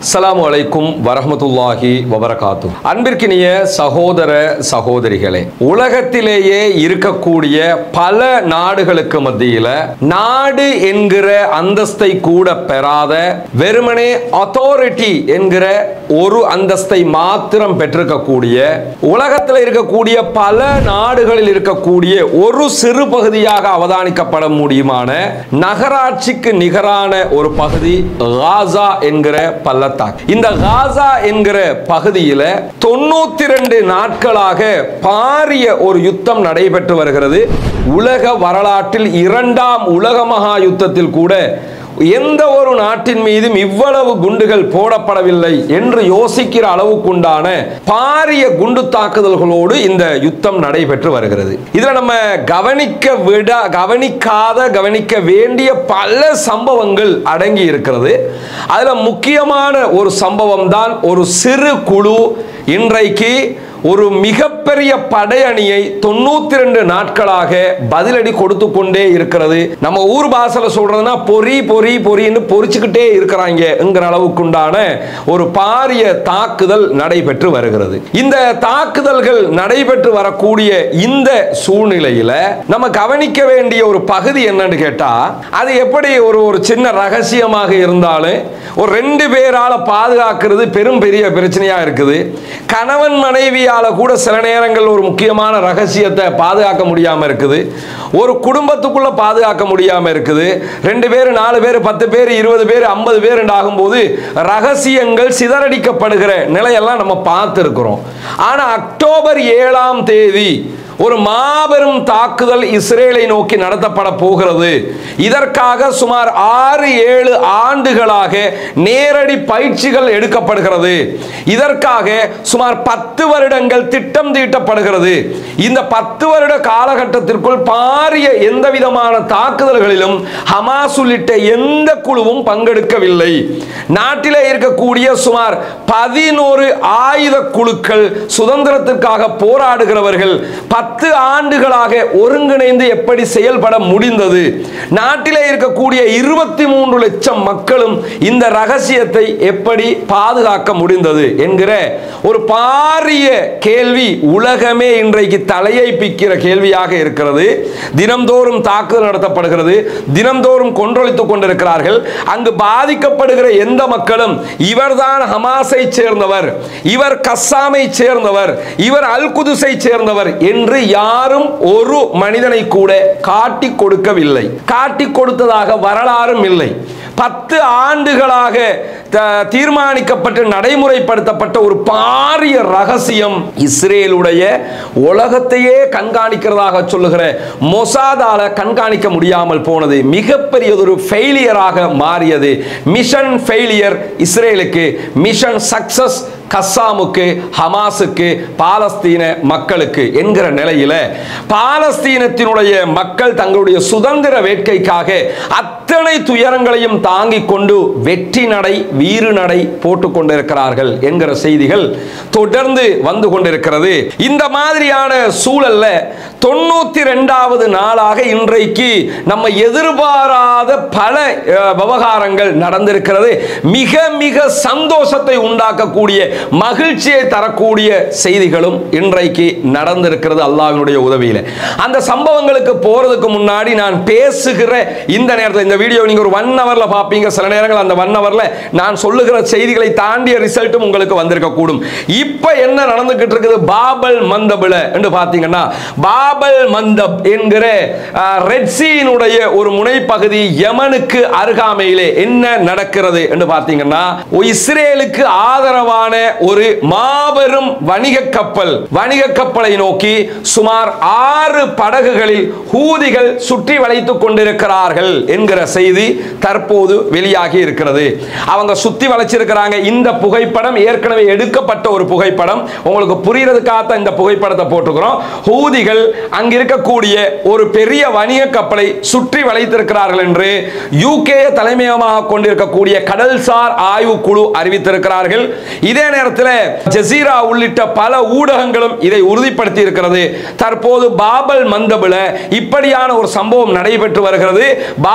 அஸ்ஸலாமு அலைக்கும் வரஹ்மத்துல்லாஹி வபரகாத்து அன்பிற்கினிய சகோதர சகோதரிகளே உலகத்திலேயே இருக்கக்கூடிய பல நாடுகளுக்கு மத்தியில நாடு என்கிற அந்தஸ்தை கூட பெறாத வெறுமனே அத்தாரிட்டி என்கிற ஒரு அந்தஸ்தை மாத்திரம் பெற்றிருக்கக்கூடிய உலகத்தில் இருக்கக்கூடிய பல நாடுகளில் இருக்கக்கூடிய ஒரு சிறு பகுதியாக அவதானிக்கப்பட முடியுமான நகராட்சிக்கு நிகரான ஒரு பகுதி காசா என்கிற பள்ளத்தாக்கு இந்த காசா என்கிற பகுதியில தொண்ணூத்தி ரெண்டு நாட்களாக பாரிய ஒரு யுத்தம் நடைபெற்று வருகிறது உலக வரலாற்றில் இரண்டாம் உலக மகா யுத்தத்தில் கூட எந்த ஒரு நாட்டின் மீதும் இவ்வளவு குண்டுகள் போடப்படவில்லை என்று யோசிக்கிற அளவுக்குண்டான பாரிய குண்டு தாக்குதல்களோடு இந்த யுத்தம் நடைபெற்று வருகிறது இதுல நம்ம கவனிக்க விட கவனிக்காத கவனிக்க வேண்டிய பல சம்பவங்கள் அடங்கி இருக்கிறது அதுல முக்கியமான ஒரு சம்பவம் தான் ஒரு சிறு குழு இன்றைக்கு ஒரு மிகப்பெரிய படையணியை தொண்ணூத்தி ரெண்டு நாட்களாக பதிலடி கொடுத்து கொண்டே இருக்கிறது நம்ம ஊர் பாசல சொல்றதுன்னா பொறி பொறி பொறின்னு பொறிச்சுக்கிட்டே இருக்கிறாங்கங்கிற அளவுக்குண்டான ஒரு பாரிய தாக்குதல் நடைபெற்று வருகிறது இந்த தாக்குதல்கள் நடைபெற்று வரக்கூடிய இந்த சூழ்நிலையில நம்ம கவனிக்க வேண்டிய ஒரு பகுதி என்னன்னு கேட்டா அது எப்படி ஒரு ஒரு சின்ன ரகசியமாக இருந்தாலும் ஒரு ரெண்டு பேரால பாதுகாக்கிறது பெரும் பெரிய பிரச்சனையா இருக்குது கணவன் மனைவியால கூட சில நேரங்கள் ஒரு முக்கியமான ரகசியத்தை பாதுகாக்க முடியாம இருக்குது ஒரு குடும்பத்துக்குள்ள பாதுகாக்க முடியாம இருக்குது ரெண்டு பேர் நாலு பேர் பத்து பேர் இருபது பேர் ஐம்பது பேர் ஆகும்போது ரகசியங்கள் சிதறடிக்கப்படுகிற நிலையெல்லாம் நம்ம பார்த்துருக்கிறோம் ஆனா அக்டோபர் ஏழாம் தேதி ஒரு மாபெரும் தாக்குதல் இஸ்ரேலை நோக்கி நடத்தப்பட போகிறது இதற்காக சுமார் ஆறு ஏழு ஆண்டுகளாக நேரடி பயிற்சிகள் எடுக்கப்படுகிறது இதற்காக சுமார் பத்து வருடங்கள் திட்டம் தீட்டப்படுகிறது இந்த பத்து வருட காலகட்டத்திற்குள் பாரிய எந்த விதமான தாக்குதல்களிலும் ஹமாஸ் உள்ளிட்ட எந்த குழுவும் பங்கெடுக்கவில்லை நாட்டிலே இருக்கக்கூடிய சுமார் பதினோரு ஆயுத குழுக்கள் சுதந்திரத்திற்காக போராடுகிறவர்கள் பத்து ஆண்டுகளாக ஒருங்கிணைந்து எப்படி செயல்பட முடிந்தது நாட்டிலே இருக்கக்கூடிய இருபத்தி மூன்று லட்சம் மக்களும் இந்த ரகசியத்தை எப்படி பாதுகாக்க முடிந்தது என்கிற ஒரு பாரிய கேள்வி உலகமே இன்றைக்கு தலையை பிக்கிற கேள்வியாக இருக்கிறது தினம்தோறும் தாக்குதல் நடத்தப்படுகிறது தினம்தோறும் கொன்றொழித்துக் கொண்டிருக்கிறார்கள் அங்கு பாதிக்கப்படுகிற எந்த மக்களும் இவர்தான் ஹமாஸை சேர்ந்தவர் இவர் கஸ்ஸாமை சேர்ந்தவர் இவர் அல் குதுஸை சேர்ந்தவர் என்று யாரும் ஒரு மனிதனை கூட காட்டி கொடுக்கவில்லை காட்டி கொடுத்ததாக வரலாறும் இல்லை பத்து ஆண்டுகளாக த- தீர்மானிக்கப்பட்டு நடைமுறைப்படுத்தப்பட்ட ஒரு பாரிய ரகசியம் இஸ்ரேலுடைய உலகத்தையே கண்காணிக்கிறதாக சொல்லுகிற மொசாதால கண்காணிக்க முடியாமல் போனது மிகப்பெரியதொரு ஃபெயிலியராக மாறியது மிஷன் ஃபெயிலியர் இஸ்ரேலுக்கு மிஷன் சக்சஸ் கஸ்ஸாமுக்கு ஹமாஸுக்கு பாலஸ்தீன மக்களுக்கு என்கிற நிலையில பாலஸ்தீனத்தினுடைய மக்கள் தங்களுடைய சுதந்திர வேட்கைக்காக அத்தனை துயரங்களையும் தாங்கிக் கொண்டு வெற்றி நடை வீறு நடை போட்டுக் கொண்டிருக்கிறார்கள் என்கிற செய்திகள் தொடர்ந்து வந்து கொண்டிருக்கிறது இந்த மாதிரியான சூழல்ல தொண்ணூத்தி ரெண்டாவது நாளாக இன்றைக்கு நம்ம எதிர்பாராத பல அஹ், விவகாரங்கள் நடந்திருக்கிறது மிக மிக சந்தோஷத்தை உண்டாக்கக்கூடிய மகிழ்ச்சியை தரக்கூடிய செய்திகளும் இன்றைக்கு நடந்திருக்கிறது அல்லாஹ்வினுடைய உதவியில அந்த சம்பவங்களுக்கு போறதுக்கு முன்னாடி நான் பேசுகிற இந்த நேரத்தில் இந்த வீடியோ நீங்க ஒரு ஒன் ஹவர்ல பார்ப்பீங்க சில நேரங்கள் அந்த ஒன் ஹவர்ல நான் சொல்லுகிற செய்திகளை தாண்டிய ரிசல்ட்டும் உங்களுக்கு வந்திருக்க கூடும் இப்ப என்ன நடந்துகிட்டு இருக்குது பாபல் மந்தபுல என்று பார்த்தீங்கன்னா பாபல் மந்தப் என்கிற ரெட் சீனுடைய ஒரு முனைப்பகுதி யமனுக்கு அருகாமையிலே என்ன நடக்கிறது என்று பார்த்தீங்கன்னா இஸ்ரேலுக்கு ஆதரவான ஒரு மாபெரும் வணிக கப்பல் வணிக கப்பலை நோக்கி சுமார் ஆறு படகுகளில் ஹூதிகள் சுற்றி வளைத்துக் கொண்டிருக்கிறார்கள் என்கிற செய்தி தற்போது வெளியாகி இருக்கிறது அவங்க சுத்தி வளைச்சிருக்கிறாங்க இந்த புகைப்படம் ஏற்கனவே எடுக்கப்பட்ட ஒரு புகைப்படம் உங்களுக்கு புரியறதுக்காக இந்த புகைப்படத்தை போட்டுக்கிறோம் ஹூதிகள் அங்க இருக்கக்கூடிய ஒரு பெரிய வணிக கப்பலை சுற்றி வளைத்திருக்கிறார்கள் என்று யூகே தலைமையகமாக கொண்டிருக்கக்கூடிய கடல்சார் ஆய்வு குழு அறிவித்திருக்கிறார்கள் இதே நேரத்தில் ஜசீரா உள்ளிட்ட பல ஊடகங்களும் இதை உறுதிப்படுத்தி இருக்கிறது தற்போது பாபல் மந்தபுல இப்படியான ஒரு சம்பவம் நடைபெற்று வருகிறது பாபல்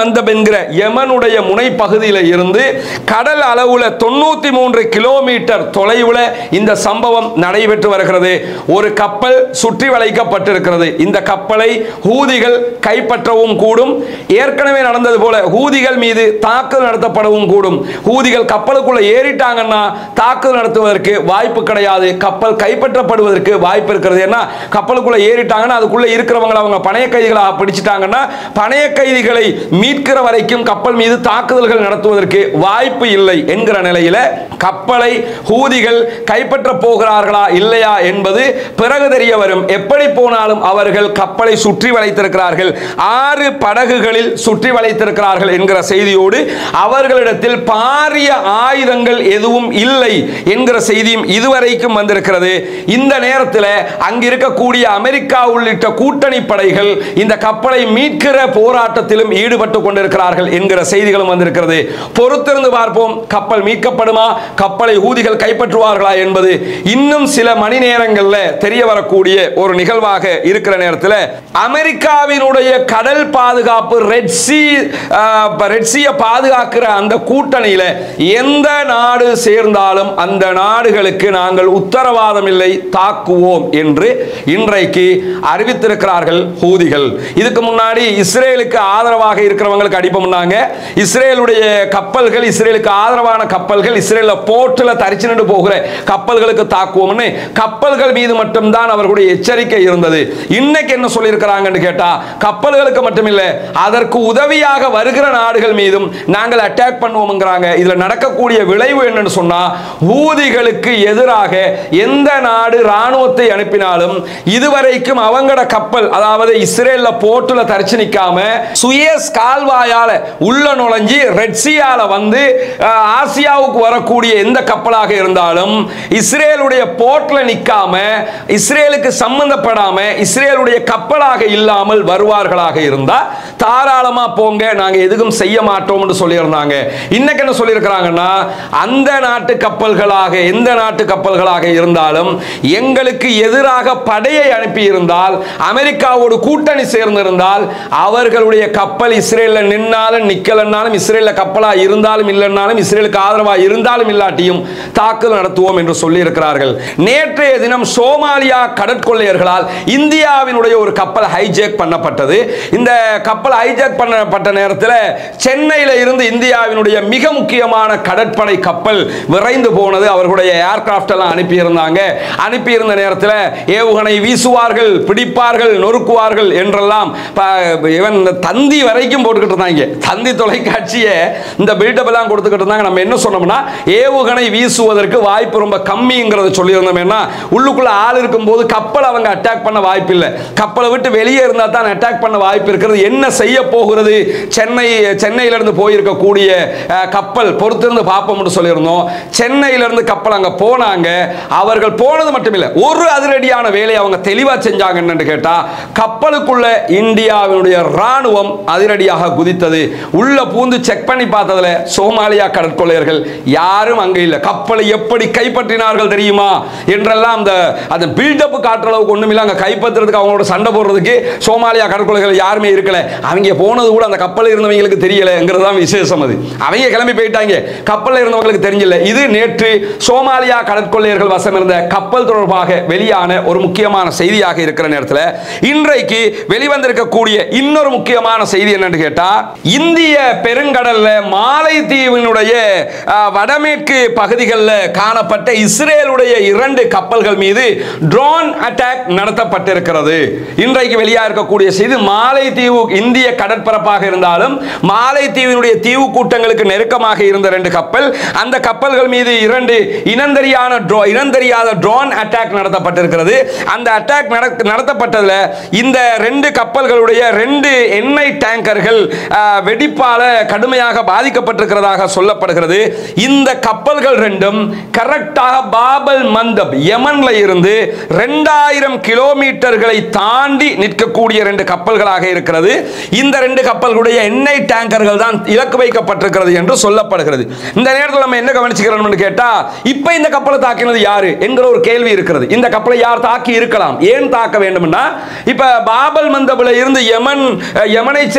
மந்தப் என்கிற யமனுடைய முனை பகுதியில் இருந்து கடல் அளவுல தொண்ணூத்தி மூன்று கிலோமீட்டர் தொலைவுல இந்த சம்பவம் நடைபெற்று வருகிறது ஒரு கப்பல் சுற்றி வளைக்கப்பட்டிருக்கிறது இந்த கப்பலை ஹூதிகள் கைப்பற்றவும் கூடும் ஏற்கனவே நடந்தது போல ஹூதிகள் மீது தாக்குதல் நடத்தப்படவும் கூடும் ஹூதிகள் கப்பலுக்குள்ள ஏறிட்டாங்கன்னா தாக்குதல் நடத்துவதற்கு வாய்ப்பு கிடையாது கப்பல் கைப்பற்றப்படுவதற்கு வாய்ப்பு இருக்கிறது ஏன்னா கப்பலுக்குள்ள ஏறிட்டாங்கன்னா அதுக்குள்ள இருக்கிறவங்க அவங்க பணைய கைதிகளாக பிடிச்சிட்டாங்கன்னா பணைய கைதிகளை மீட்கிற வரைக்கும் கப்பல் மீது தாக்குதல்கள் நடத்துவதற்கு வாய்ப்பு இல்லை என்கிற நிலையில கப்பலை ஹூதிகள் கைப்பற்ற போகிறார்களா இல்லையா என்பது பிறகு தெரிய வரும் எப்படி போனாலும் அவர்கள் கப்பலை சுற்றி வளைத்திருக்கிறார்கள் ஆறு படகுகளில் சுற்றி வளைத்திருக்கிறார்கள் என்கிற செய்தியோடு அவர்களிடத்தில் பாரிய ஆயுதங்கள் எதுவும் இல்லை என்கிற செய்தியும் இதுவரைக்கும் வந்திருக்கிறது இந்த நேரத்தில் அங்கு இருக்கக்கூடிய அமெரிக்கா உள்ளிட்ட கூட்டணி படைகள் இந்த கப்பலை மீட்கிற போராட்டத்திலும் ஈடுபட்டு கொண்டிருக்கிறார்கள் என்கிற செய்திகளும் வந்திருக்கிறது பொறுத்திருந்து பார்ப்போம் கப்பல் மீட்கப்படுமா கப்பலை ஊதிகள் கைப்பற்றுவார்களா என்பது இன்னும் சில மணி நேரங்களில் தெரிய வரக்கூடிய ஒரு நிகழ்வாக இருக்கிற நேரத்தில் அமெரிக்காவினுடைய கடல் பாதுகாப்பு ரெட் சி ரெட் சீயை பாதுகாக்கிற அந்த கூட்டணியில் எந்த நாடு சேர்ந்தாலும் அந்த நாடுகளுக்கு நாங்கள் உத்தரவாதம் இல்லை தாக்குவோம் என்று இன்றைக்கு அறிவித்திருக்கிறார்கள் ஹூதிகள் இதுக்கு முன்னாடி இஸ்ரேலுக்கு ஆதரவாக இருக்கிறவங்களுக்கு அடிப்போம்னாங்க இஸ்ரேலுடைய கப்பல்கள் இஸ்ரேலுக்கு ஆதரவான கப்பல்கள் இஸ்ரேல போர்ட்டில் தரிச்சு நின்று போகிற கப்பல்களுக்கு தாக்குவோம்னு கப்பல்கள் மீது மட்டும்தான் அவர்களுடைய எச்சரிக்கை இருந்தது இன்னைக்கு என்ன சொல்லியிருக்கிறாங்கன்னு கேட்டா கப்பல்களுக்கு மட்டுமில்ல அதற்கு உதவியாக வருகிற நாடுகள் மீதும் நாங்கள் அட்டாக் பண்ணுவோம்ங்கிறாங்க இதுல நடக்கக்கூடிய விளைவு என்னன்னு சொன்னா ஊதிகளுக்கு எதிராக எந்த நாடு ராணுவத்தை அனுப்பினாலும் இதுவரைக்கும் அவங்களோட கப்பல் அதாவது இஸ்ரேல்ல போர்ட்டுல தரிச்சு நிக்காம சுயஸ் கால்வாயால உள்ள நுழைஞ்சி ரெட்சியால வந்து அஹ், ஆசியாவுக்கு வரக்கூடிய எந்த கப்பலாக இருந்தாலும் இஸ்ரேலுடைய போர்ட்ல நிக்காம இஸ்ரேலுக்கு சம்பந்தப்படாம இஸ்ரேலுடைய கப்பலாக இல்லாமல் வருவார்களாக இருந்தா தாராளமா போங்க நாங்க எதுவும் செய்ய மாட்டோம்னு சொல்லியிருந்தாங்க இன்னைக்கு என்ன சொல்லியிருக்கிறாங்கன்னா அந்த நாட்டு கப்பல்களாக எந்த நாட்டு கப்பல்களாக இருந்தாலும் எங்களுக்கு எதிராக படையை அனுப்பி இருந்தால் அமெரிக்காவோடு கூட்டணி சேர்ந்திருந்தால் அவர்களுடைய கப்பல் இஸ்ரேல்ல நின்னாலும் நிக்கலன்னாலும் இஸ்ரேல்ல கப்பலா இருந்தாலும் இல்லைன்னாலும் இஸ்ரேலுக்கு ஆதரவா இருந்தாலும் இல்லாட்டியும் தாக்குதல் நடத்துவோம் என்று சொல்லி இருக்கிறார்கள் நேற்றைய தினம் சோமாலியா கடற்கொள்ளையர்களால் இந்தியாவினுடைய ஒரு கப்பல் ஹைஜேக் பண்ணப்பட்டது இந்த கப்பல் ஹைஜேக் பண்ணப்பட்ட நேரத்தில் சென்னையில இருந்து இந்தியாவினுடைய மிக முக்கியமான கடற்படை கப்பல் விரைந்து போனது அவர்களுடைய ஏர்கிராஃப்ட் எல்லாம் அனுப்பியிருந்தாங்க அனுப்பியிருந்த நேரத்தில் ஏவுகணை வீசுவார்கள் பிடிப்பார்கள் நொறுக்குவார்கள் என்றெல்லாம் ப- இவன் இந்த தந்தி வரைக்கும் போட்டுக்கிட்டு இருந்தாங்க தந்தி தொலைக்காட்சியை இந்த பில்டப் எல்லாம் கொடுத்துக்கிட்டு இருந்தாங்க நம்ம என்ன சொன்னோம்னா ஏவுகணை வீசுவதற்கு வாய்ப்பு ரொம்ப கம்மிங்கிறத சொல்லியிருந்தோம்னா உள்ளுக்குள்ள ஆள் இருக்கும்போது கப்பல் அவங்க அட்டாக் பண்ண வாய்ப்பு இல்லை கப்பலை விட்டு வெளியே இருந்தால் தான் அட்டாக் பண்ண வாய்ப்பு இருக்கிறது என்ன செய்ய போகிறது சென்னை சென்னையிலிருந்து போயிருக்கக்கூடிய அஹ், கப்பல் பொறுத்திருந்து பார்ப்போம்னு சொல்லியிருந்தோம் சென்னையிலிருந்து கப்பல் அங்கே போனாங்க அவர்கள் போனது மட்டுமில்லை ஒரு அதிரடியான வேலையை அவங்க தெளிவாக செஞ்சாங்க என்னன்னு கேட்டா கப்பலுக்குள்ள இந்தியாவினுடைய ராணுவம் அதிரடியாக குதித்தது உள்ள பூந்து செக் பண்ணி பார்த்ததுல சோமாலியா கடற்கொள்ளையர்கள் யாரும் அங்க இல்லை கப்பலை எப்படி கைப்பற்றினார்கள் தெரியுமா என்றெல்லாம் அந்த அந்த பில்டப் காட்டுற அளவுக்கு ஒண்ணுமில்ல அங்க கைப்பற்றுறதுக்கு அவங்களோட சண்டை போடுறதுக்கு சோமாலியா கடற்கொள்ளைகள் யாருமே இருக்கல அவங்க போனது கூட அந்த கப்பலில் இருந்தவங்களுக்கு தெரியலங்கிறது தான் விசேஷம் அது அவங்க கிளம்பி போயிட்டாங்க கப்பலில் இருந்தவங்களுக்கு தெரியல இது நேற்று சோமாலியா கடற்கொள்ளையர்கள் வசம் இருந்த கப்பல் தொடர்பாக வெளியான ஒரு முக்கியமான செய்தியாக இருக்கிற நேரத்தில் இன்றைக்கு வெளிவந்திருக்கக்கூடிய இன்னொரு முக்கியமான செய்தி என்னன்னு கேட்டா இந்திய பெருங்கடல்ல மாலைத்தீவினுடைய அஹ், வடமேற்கு பகுதிகளில் காணப்பட்ட இஸ்ரேலுடைய இரண்டு கப்பல்கள் மீது ட்ரோன் அட்டாக் நடத்தப்பட்டிருக்கிறது இன்றைக்கு வெளியா இருக்கக்கூடிய செய்தி மாலைத்தீவு இந்திய கடற்பரப்பாக இருந்தாலும் மாலைத்தீவினுடைய தீவு கூட்டங்களுக்கு நெருக்கமாக இருந்த ரெண்டு கப்பல் அந்த கப்பல்கள் மீது இரண்டு இனந்தெரியான drone- இனந்தெரியாத ட்ரோன் அட்டாக் நடத்தப்பட்டிருக்கிறது அந்த அட்டாக் நடத்தப்பட்டதுல இந்த ரெண்டு கப்பல்களுடைய ரெண்டு எண்ணெய் டேங்கர்கள் அஹ், வெடிப்பால கடுமையாக பாதிக்கப்பட்டிருக்கிறதாக சொல்லப்படுகிறது இந்த கப்பல்கள் ரெண்டும் கரெக்டாக பாபல் மந்தப் யமன்ல இருந்து ரெண்டாயிரம் கிலோமீட்டர்களை தாண்டி நிற்கக்கூடிய ரெண்டு கப்பல்களாக இருக்கிறது இந்த ரெண்டு கப்பல்களுடைய எண்ணெய் டேங்கர்கள் தான் இலக்கு வைக்கப்பட்டிருக்கிறது என்று சொல்லப்படுகிறது இந்த நேரத்தில் நம்ம என்ன கவனிச்சுக்கிறோம்னு கேட்டா இப்போ இந்த கப்பலை தாக்கினது யாரு என்கிற ஒரு கேள்வி இருக்கிறது இந்த கப்பலை யார் தாக்கி இருக்கலாம் ஏன் தாக்க வேண்டும்னா இப்ப பாபல் மந்தபில் இருந்து யமன் அஹ், யமனை சேர்ந்தவர்கள்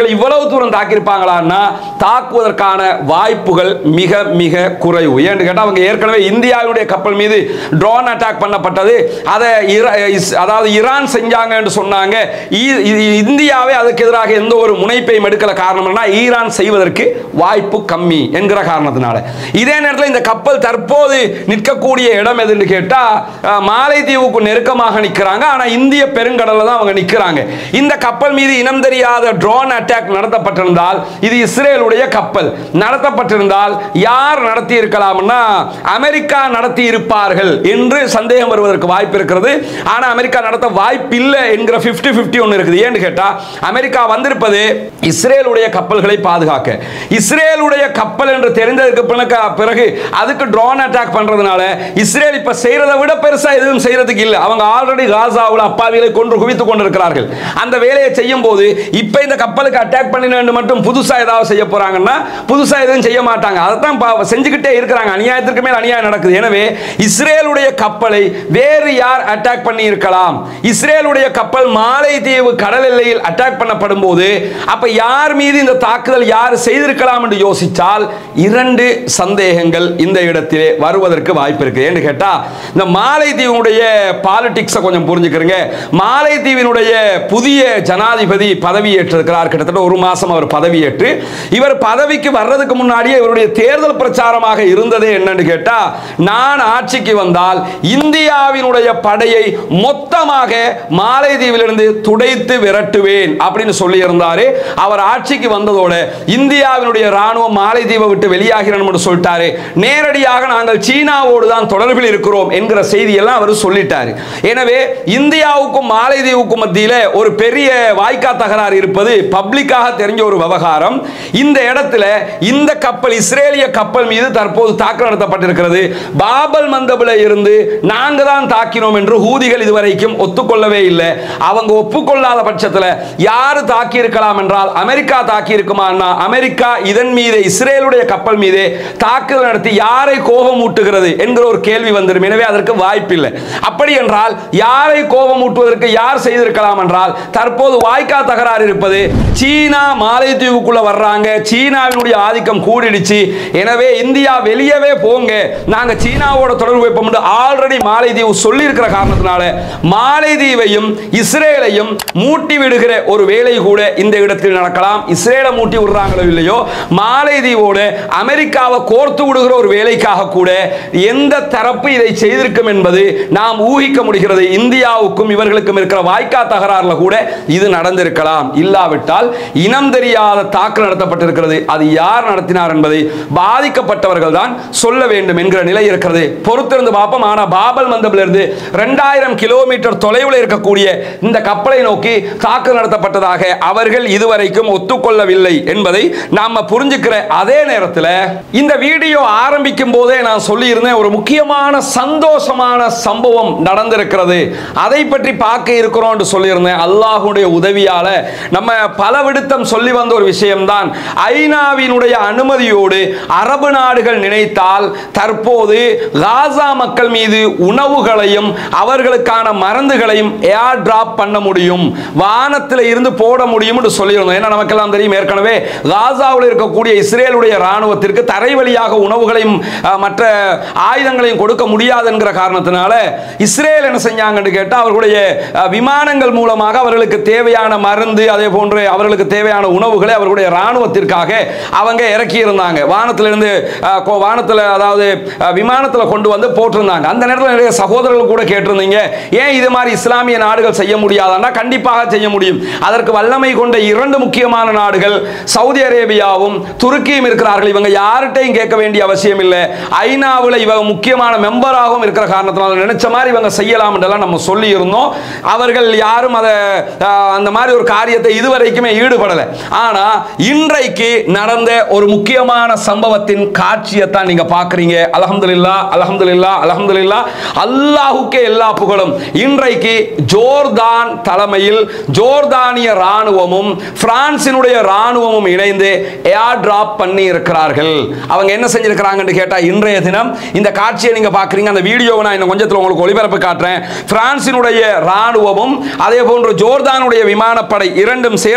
இவ்வளவு தூரம் தாக்கியிருப்பாங்களான்னா தாக்குவதற்கான வாய்ப்புகள் மிக மிக குறைவு ஏன்னு கேட்டால் அவங்க ஏற்கனவே இந்தியாவுடைய கப்பல் மீது ட்ரோன் அட்டாக் பண்ணப்பட்டது அதை ஈரா- இஸ்- அதாவது ஈரான் செஞ்சாங்க என்று சொன்னாங்க ஈ- இ- இந்தியாவே அதுக்கு எதிராக எந்த ஒரு முனைப்பையும் எடுக்கல காரணம்னா ஈரான் செய்வதற்கு வாய்ப்பு கம்மி என்கிற காரணத்தினால இதே நேரத்தில் இந்த கப்பல் தற்போது நிற்கக்கூடிய இடம் எதுன்னு கேட்டா அஹ், மாலைதீவுக்கு நெருக்கமாக நிற்கிறாங்க ஆனா இந்திய பெருங்கடல்ல தான் அவங்க நிற்கிறாங்க இந்த கப்பல் மீது இனம் தெரியாத ட்ரோன் அட்டாக் நடத்தப்பட்டிருந்தால் இது இஸ்ரேலுடைய கப்பல் நடத்தப்பட்டிருந்தால் யார் நடத்தி இருக்கலாம்னா அமெரிக்கா நடத்தி இருப்பார்கள் என்று சந்தேகம் வருவதற்கு வாய்ப்பு இருக்கிறது ஆனா அமெரிக்கா நடத்த வாய்ப்பு இல்லை என்கிற 50 50 ஒன்று இருக்குது ஏன்னு கேட்டா அமெரிக்கா வந்திருப்பது இஸ்ரேலுடைய கப்பல்களை பாதுகாக்க இஸ்ரேலுடைய கப்பல் என்று தெரிந்ததற்கு பிறகு- பிறகு அதுக்கு ட்ரோன் அட்டாக் பண்றதுனால இஸ்ரேல் இப்ப செய்யறதை விட பெருசா எதுவும் செய்யறதுக்கு இல்லை அவங்க ஆல்ரெடி காசாவில் அப்பாவிகளை கொன்று குவித்துக் கொண்டிருக்கிறார்கள் அந்த வேலையை செய்யும் போது இப்ப இந்த கப்பலுக்கு அட்டாக் பண்ணினு மட்டும் புதுசா ஏதாவது செய்ய போறாங்கன்னா புதுசா எதுவும் செய்ய மாட்டாங்க அதைத்தான் பா- செஞ்சுக்கிட்டே இருக்கிறாங்க அநியாயத்திற்கு மேல் அநியாயம் நடக்குது எனவே இஸ்ரேலுடைய கப்பலை வேறு யார் அட்டாக் பண்ணி இருக்கலாம் இஸ்ரேலுடைய கப்பல் மாலைதீவு கடல் எல்லையில் அட்டாக் பண்ணப்படும் போது அப்ப யார் மீது இந்த தாக்குதல் யார் செய்திருக்கலாம் என்று யோசித்தால் இரண்டு சந்தேகங்கள் இந்த இடத்திலே வருவதற்கு வாய்ப்பு இருக்கு ஏன்னு கேட்டா இந்த மாலைதீவுடைய பாலிடிக்ஸை கொஞ்சம் புரிஞ்சுக்கிறீங்க மாலைதீவினுடைய புதிய ஜனாதிபதி பதவியேற்றிருக்கிறார் கிட்டத்தட்ட ஒரு மாசம் அவர் பதவியேற்று இவர் பதவிக்கு வர்றதுக்கு முன்னாடியே இவருடைய தேர்தல் பிரச்சாரமாக இருந்ததே என்னன்னு கேட்டா நான் ஆட்சிக்கு வந்தால் இந்தியாவினுடைய படையை மொத்தமாக மாலைதீவிலிருந்து துடைத்து விரட்டுவேன் அப்படின்னு சொல்லி இருந்தாரு அவர் ஆட்சிக்கு வந்ததோட இந்தியாவினுடைய ராணுவம் மாலைதீவை விட்டு வெளியாகிறோம் சொல்லிட்டாரு நேரடியாக நாங்கள் சீனாவோடு தான் தொடர்பில் இருக்கிறோம் என்கிற செய்தியெல்லாம் அவர் சொல்லிட்டாரு எனவே இந்தியாவுக்கும் மாலைதீவுக்கும் மத்தியில ஒரு பெரிய வாய்க்கா தகராறு இருப்பது பப்ளிக்காக தெரிஞ்ச ஒரு விவகாரம் இந்த இடத்துல இந்த கப்பல் இஸ்ரேலிய கப்பல் மீது தற்போது தாக்குதல் நடத்தப்பட்டிருக்கிறது பாபல் மந்தபில் இருந்து நாங்க தான் தாக்கினோம் என்று ஹூதிகள் இதுவரைக்கும் ஒத்துக்கொள்ளவே இல்லை அவங்க ஒப்புக்கொள்ளாத பட்சத்தில் யாரு தாக்கி இருக்கலாம் என்றால் அமெரிக்கா தாக்கி இருக்குமான்னா அமெரிக்கா இதன் மீது இஸ்ரேலுடைய கப்பல் மீது தாக்குதல் நடத்தி யாரை கோபம் ஊட்டுகிறது என்கிற ஒரு கேள்வி வந்துடும் எனவே அதற்கு வாய்ப்பில்லை அப்படி என்றால் யாரை கோபம் ஊட்டுவதற்கு யார் செய்திருக்கலாம் என்றால் தற்போது வாய்க்கா தகராறு இருப்பது சீனா மாலைத்தீவுக்குள்ள வர்றாங்க சீனாவினுடைய ஆதிக்கம் கூடிடுச்சு எனவே இந்தியா வெளியவே போங்க நாங்க சீனாவோட தொடர்பு வைப்போம் என்று ஆல்ரெடி மாலைதீவு சொல்லி இருக்கிற காரணத்தினால மாலைதீவையும் இஸ்ரேலையும் மூட்டி விடுகிற ஒரு வேலை கூட இந்த இடத்தில் நடக்கலாம் இஸ்ரேலை மூட்டி விடுறாங்களோ இல்லையோ மாலைதீவோட அமெரிக்காவை கோர்த்து விடுகிற ஒரு வேலைக்காக கூட எந்த தரப்பு இதை செய்திருக்கும் என்பது நாம் ஊகிக்க முடிகிறது இந்தியாவுக்கும் இவர்களுக்கும் இருக்கிற வாய்க்கா தகராறுல கூட இது நடந்திருக்கலாம் இல்லாவிட்டால் இனம் தெரியாத தாக்குதல் நடத்தப்பட்டிருக்கிறது அது யார் நடத்தினார் என்பதை பாதிக்கப்பட்டவர்கள் தான் சொல்ல வேண்டும் என்கிற நிலை இருக்கிறது பொறுத்திருந்து பார்ப்போம் ஆனா பாபல் மந்தபிலிருந்து ரெண்டாயிரம் கிலோமீட்டர் தொலைவில் இருக்கக்கூடிய இந்த கப்பலை நோக்கி தாக்குதல் நடத்தப்பட்டதாக அவர்கள் இதுவரைக்கும் ஒத்துக்கொள்ளவில்லை என்பதை நாம புரிஞ்சுக்கிற அதே நேரத்தில் இந்த வீடியோ ஆரம்பிக்கும் போதே நான் சொல்லியிருந்தேன் ஒரு முக்கியமான சந்தோஷமான சம்பவம் நடந்திருக்கிறது அதை பற்றி பார்க்க இருக்கிறோம் என்று சொல்லியிருந்தேன் அல்லாஹுடைய உதவியால நம்ம பல விடுத்தம் சொல்லி வந்த ஒரு விஷயம்தான் ஐநாவினுடைய அனுமதியோடு அரபு நாடுகள் நினைத்தால் தற்போது காசா மக்கள் மீது உணவுகளையும் அவர்களுக்கான மருந்துகளையும் ஏர் டிராப் பண்ண முடியும் வானத்தில் இருந்து போட முடியும் என்று சொல்லியிருந்தோம் ஏன்னா நமக்கெல்லாம் தெரியும் ஏற்கனவே காசாவில் இருக்கக்கூடிய இஸ்ரேலுடைய ராணுவத்திற்கு தரை வழியாக உணவுகளையும் அஹ், மற்ற ஆயுதங்களையும் கொடுக்க முடியாது என்கிற காரணத்தினால இஸ்ரேல் என்ன செஞ்சாங்கன்னு கேட்டால் அவர்களுடைய அஹ், விமானங்கள் மூலமாக அவர்களுக்கு தேவையான மருந்து அதே போன்று அவர்களுக்கு தேவையான உணவுகளை அவர்களுடைய ராணுவத்திற்காக அவங்க இறக்கி இருந்தாங்க வானத்திலிருந்து அஹ், கொ- வானத்தில் அதாவது அஹ், விமானத்தில் கொண்டு வந்து போட்டிருந்தாங்க அந்த நேரத்தில் நிறைய சகோதரர்கள் கூட கேட்டிருந்தீங்க ஏன் இது மாதிரி இஸ்லாமிய நாடுகள் செய்ய முடியாதான்னா கண்டிப்பாக செய்ய முடியும் அதற்கு வல்லமை கொண்ட இரண்டு முக்கியமான நாடுகள் சவுதி அரேபியாவும் துருக்கியும் இருக்கிறார்கள் இவங்க யார்கிட்டையும் கேட்க வேண்டிய அவசியம் இல்லை ஐநாவில் இவங்க முக்கியமான மெம்பராகவும் இருக்கிற காரணத்தினால நினைச்ச மாதிரி இவங்க செய்யலாம் என்றெல்லாம் நம்ம சொல்லி இருந்தோம் அவர்கள் யாரும் அதை ஆஹ், அந்த மாதிரி ஒரு காரியத்தை இதுவரைக்குமே ஈடுபடலை ஆனா இன்றைக்கு நடந்த ஒரு முக்கியமான சம்பவத்தின் காட்சியைத்தான் நீங்க பார்க்குறீங்க அலஹம்துலில்லா அலஹம்துலில்லா அலஹம்துலில்லா அல்லாஹுக்கே எல்லா புகழும் இன்றைக்கு ஜோர்தான் தலைமையில் ஜோர்தானிய ராணுவமும் பிரான்சினுடைய ராணுவமும் இணைந்து ஏர் டிராப் பண்ணி இருக்கிறார்கள் அவங்க என்ன செஞ்சிருக்கிறாங்கன்னு கேட்டா இன்றைய தினம் இந்த காட்சியை நீங்க பார்க்குறீங்க அந்த வீடியோவை நான் இன்னும் கொஞ்சத்தில் உங்களுக்கு ஒளிபரப்பு காட்டுறேன் பிரான்சினுடைய ராணுவமும் அதே போன்று ஜோர்தானுடைய விமானப்படை இரண்டும் சேர்ந்து என்ன செஞ்சிருக்காங்க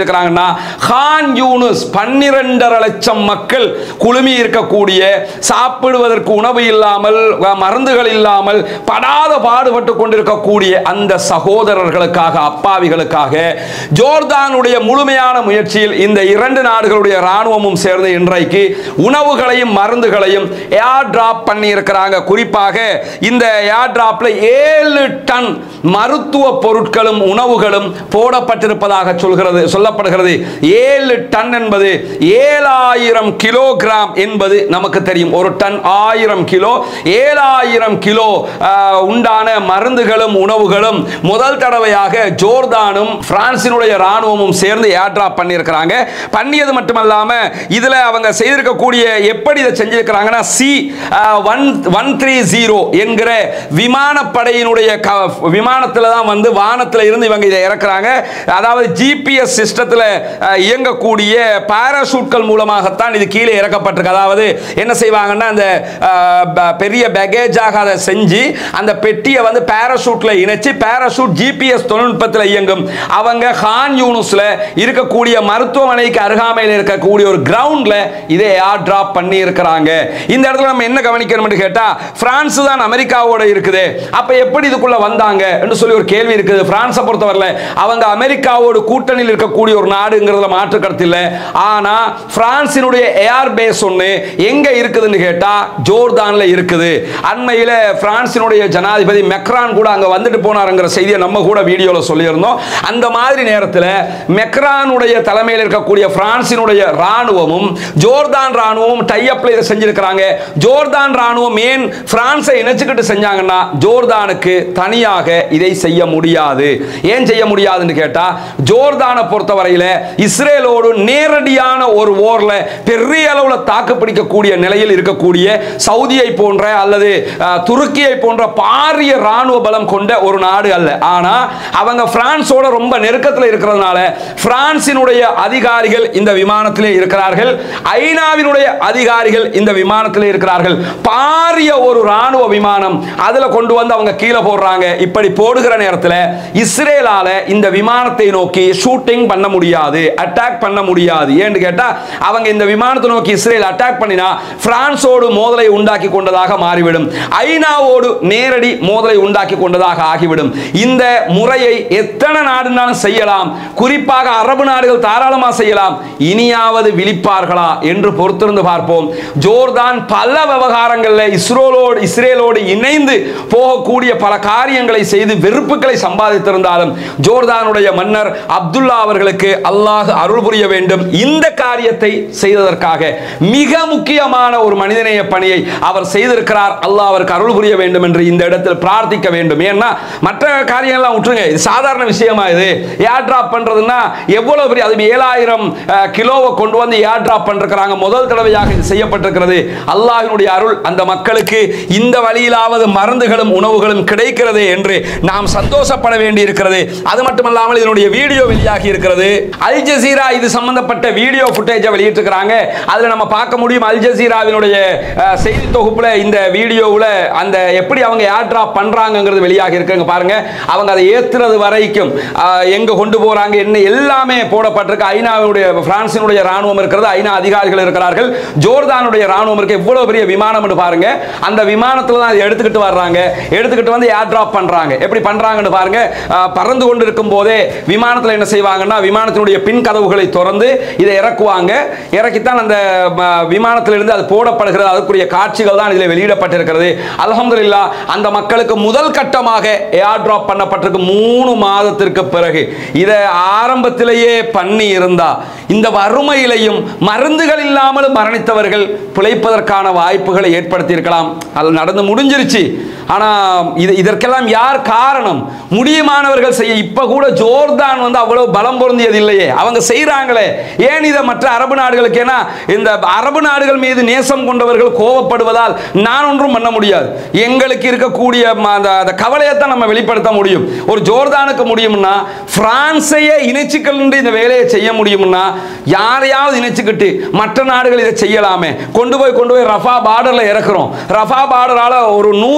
செஞ்சிருக்கிறாங்கன்னா ஹான் யூனுஸ் பன்னிரெண்டரை லட்சம் மக்கள் குழுமி இருக்கக்கூடிய சாப்பிடுவதற்கு உணவு இல்லாமல் அஹ், மருந்துகள் இல்லாமல் படாத பாடுபட்டு கொண்டிருக்கக்கூடிய அந்த சகோதரர்களுக்காக அப்பாவிகளுக்காக ஜோர்தானுடைய முழுமையான முயற்சியில் இந்த இரண்டு நாடுகளுடைய ராணுவமும் சேர்ந்து இன்றைக்கு உணவுகளையும் மருந்துகளையும் ஏர் டிராப் பண்ணி இருக்கிறாங்க குறிப்பாக இந்த ஏர் டிராப்ல ஏழு டன் மருத்துவ பொருட்களும் உணவுகளும் போடப்பட்டிருப்பதாக சொல்கிறது சொல்லப்படுகிறது ஏழு டன் என்பது ஏழாயிரம் கிலோகிராம் என்பது நமக்கு தெரியும் ஒரு டன் ஆயிரம் கிலோ ஏழாயிரம் கிலோ ஆஹ், உண்டான மருந்துகளும் உணவுகளும் முதல் தடவையாக ஜோர்தானும் பிரான்சினுடைய ராணுவமும் சேர்ந்து ஏர் டிராப் பண்ணியிருக்கிறாங்க பண்ணியது மட்டுமல்லாம இதுல அவங்க செய்திருக்கக்கூடிய எப்படி இதை செஞ்சிருக்கிறாங்கன்னா C one one three zero என்கிற விமானப்படையினுடைய க- விமானத்துல தான் வந்து வானத்துல இருந்து இவங்க இதை இறக்குறாங்க அதாவது ஜிபிஎஸ் சிஸ்டத்தில் இயங்கக்கூடிய பாராசூட்கள் மூலமாகத்தான் இது கீழே இறக்கப்பட்டிருக்கு அதாவது என்ன செய்வாங்கன்னா அந்த அஹ், ப- பெரிய பேகேஜாக அதை செஞ்சு அந்த பெட்டியை வந்து பாராசூட்ல இணைச்சு பாராசூட் ஜிபிஎஸ் தொழில்நுட்பத்தில் இயங்கும் அவங்க ஹான் யூனுஸ்ல இருக்கக்கூடிய மருத்துவமனைக்கு அருகாமையில் இருக்கக்கூடிய ஒரு கிரவுண்ட்ல இதை ஏர் டிராப் பண்ணி இருக்கிறாங்க இந்த இடத்துல நம்ம என்ன கவனிக்கணும்னு கேட்டா பிரான்ஸ் தான் அமெரிக்காவோட இருக்குது அப்ப எப்படி இதுக்குள்ள வந்தாங்க என்று சொல்லி ஒரு கேள்வி இருக்குது பிரான்ஸை பொறுத்தவரையில அவங்க அமெரிக்காவோடு கூட்டணியில் இருக்கக்கூடிய ஒரு நாடுங்கிறதுல மாற்று கருத்து இல்லை ஆனா பிரான்சினுடைய ஏர் பேஸ் ஒன்று எங்க இருக்குதுன்னு கேட்டா ஜோர்தான்ல இருக்குது அண்மையில பிரான்சினுடைய ஜனாதிபதி மெக்ரான் கூட அங்க வந்துட்டு போனாருங்கிற செய்தியை நம்ம கூட வீடியோல சொல்லியிருந்தோம் அந்த மாதிரி நேரத்தில் மெக்ரானுடைய தலைமையில் இருக்கக்கூடிய பிரான்சினுடைய ராணுவமும் ஜோர்தான் ராணுவமும் டைஅப்ல இதை செஞ்சிருக்கிறாங்க ஜோர்தான் ராணுவம் ஏன் பிரான்ஸை இணைச்சுக்கிட்டு செஞ்சாங்கன்னா ஜோர்தானுக்கு தனியாக இதை செய்ய முடியாது ஏன் செய்ய முடியாதுன்னு கேட்டா ஜோர்தானை பொறுத்தவரையில இஸ்ரேலோடு நேரடியான ஒரு ஓர்ல பெரிய அளவுல தாக்கு பிடிக்கக்கூடிய நிலையில் இருக்கக்கூடிய சவுதியை போன்ற அல்லது அஹ், துருக்கியை போன்ற பாரிய ராணுவ பலம் கொண்ட ஒரு நாடு அல்ல ஆனா அவங்க பிரான்ஸோட ரொம்ப நெருக்கத்தில் இருக்கிறதுனால பிரான்சினுடைய அதிகாரிகள் இந்த விமானத்திலே இருக்கிறார்கள் ஐநாவினுடைய அதிகாரிகள் இந்த விமானத்திலே இருக்கிறார்கள் பாரிய ஒரு ராணுவ விமானம் அதுல கொண்டு வந்து அவங்க கீழே போடுறாங்க இப்படி போடுகிற நேரத்தில் இஸ்ரேலால இந்த விமானத்தை நோக்கி ஷூட்டிங் பண்ண முடியாது அட்டாக் பண்ண முடியாது ஏன்னு கேட்டா அவங்க இந்த விமானத்தை நோக்கி இஸ்ரேல் அட்டாக் பண்ணினா பிரான்ஸோடு மோதலை உண்டாக்கி கொண்டதாக மாறிவிடும் ஐநாவோடு நேரடி மோதலை உண்டாக்கி கொண்டதாக ஆகிவிடும் இந்த முறையை எத்தனை நாடுனாலும் செய்யலாம் குறிப்பாக அரபு நாடுகள் தாராளமா செய்யலாம் இனியாவது விழிப்பார்களா என்று பொறுத்திருந்து பார்ப்போம் ஜோர்தான் பல விவகாரங்களில் இஸ்ரோலோடு இஸ்ரேலோடு இணைந்து போகக்கூடிய பல காரியங்களை செய்து வெறுப்புகளை சம்பாதித்திருந்தாலும் ஜோர்தானுடைய மன்னர் அப்துல்லா அவர்களுக்கு அல்லாஹ் அருள் புரிய வேண்டும் இந்த காரியத்தை செய்ததற்காக மிக முக்கியமான ஒரு மனிதநேய பணியை அவர் செய்திருக்கிறார் அல்லாஹ் அவருக்கு அருள் புரிய வேண்டும் என்று இந்த இடத்தில் பிரார்த்திக்க வேண்டும் ஏன்னா மற்ற காரியங்கள்லாம் விட்டுருங்க இது சாதாரண விஷயமா இது ஏர் டிராப் பண்றதுன்னா எவ்வளவு பெரிய அது ஏழாயிரம் கிலோவை கொண்டு வந்து ஏர் டிராப் பண்ணிருக்கிறாங்க முதல் தடவையாக இது செய்யப்பட்டிருக்கிறது அல்லாஹினுடைய அருள் அந்த மக்களுக்கு இந்த வழியிலாவது மருந்துகளும் உணவுகளும் கிடைக்கிறது என்று நாம் சந்தோஷப்பட வேண்டி இருக்கிறது அது மட்டுமல்லாமல் இதனுடைய வீடியோ வெளியாகி இருக்கிறது அல் ஜசீரா இது சம்பந்தப்பட்ட வீடியோ ஃபுட்டேஜை வெளியிட்டிருக்கிறாங்க அதுல நம்ம பார்க்க முடியும் அல் ஜசீராவினுடைய அஹ், செய்தி தொகுப்புல இந்த வீடியோவில் அந்த எப்படி அவங்க ஏர் டிராப் பண்றாங்கங்கிறது வெளியாகி இருக்குங்க பாருங்க அவங்க அதை ஏத்துறது வரைக்கும் அஹ், எங்க கொண்டு போறாங்க என்ன எல்லாமே போடப்பட்டிருக்கு ஐநாவுடைய பிரான்சினுடைய ராணுவம் இருக்கிறது ஐநா அதிகாரிகள் இருக்கிறார்கள் ஜோர்தானுடைய ராணுவம் இருக்கு எவ்வளவு பெரிய விமானம்னு பாருங்க அந்த விமானத்துல தான் அதை எடுத்துக்கிட்டு வர்றாங்க எடுத்துக்கிட்டு வந்து ஏர் டிராப் பண்றாங்க எப்படி பண்றாங்கன்னு பாருங்க அஹ், பறந்து கொண்டு இருக்கும் போதே விமானத்தில் என்ன செய்வாங்கன்னா விமானத்தினுடைய பின் கதவுகளை திறந்து இதை இறக்குவாங்க இறக்கித்தான் அந்த ம, விமானத்திலிருந்து அது போடப்படுகிறது அதற்குரிய காட்சிகள் தான் இதில் வெளியிடப்பட்டிருக்கிறது அல்ஹம்துலில்லாஹ் அந்த மக்களுக்கு முதல் கட்டமாக ஏர் டிராப் பண்ணப்பட்டிருக்கு மூணு மாதத்திற்கு பிறகு இதை ஆரம்பத்திலேயே பண்ணி இருந்தா இந்த வறுமையிலையும் மருந்துகள் இல்லாமல் மரணித்தவர்கள் பிழைப்பதற்கான வாய்ப்புகளை ஏற்படுத்தி இருக்கலாம் அது நடந்து முடிஞ்சிருச்சு ஆனா இது இதற்கெல்லாம் யார் காரணம் முடியுமானவர்கள் செய்ய இப்ப கூட ஜோர்தான் வந்து அவ்வளவு பலம் பொருந்தியது இல்லையே அவங்க செய்றாங்களே ஏன் இதை மற்ற அரபு நாடுகளுக்கு ஏன்னா இந்த அரபு நாடுகள் மீது நேசம் கொண்டவர்கள் கோவப்படுவதால் நான் ஒன்றும் பண்ண முடியாது எங்களுக்கு இருக்கக்கூடிய ம- அந்த அந்த கவலையை தான் நம்ம வெளிப்படுத்த முடியும் ஒரு ஜோர்தானுக்கு முடியும்னா பிரான்ஸையே இணைச்சுக்கொண்டு இந்த வேலையை செய்ய முடியும்னா யாரையாவது இணைச்சுக்கிட்டு மற்ற நாடுகள் இதை செய்யலாமே கொண்டு போய் கொண்டு போய் ரஃபா பார்டர்ல இறக்குறோம் ரஃபா பார்டரால ஒரு நூறு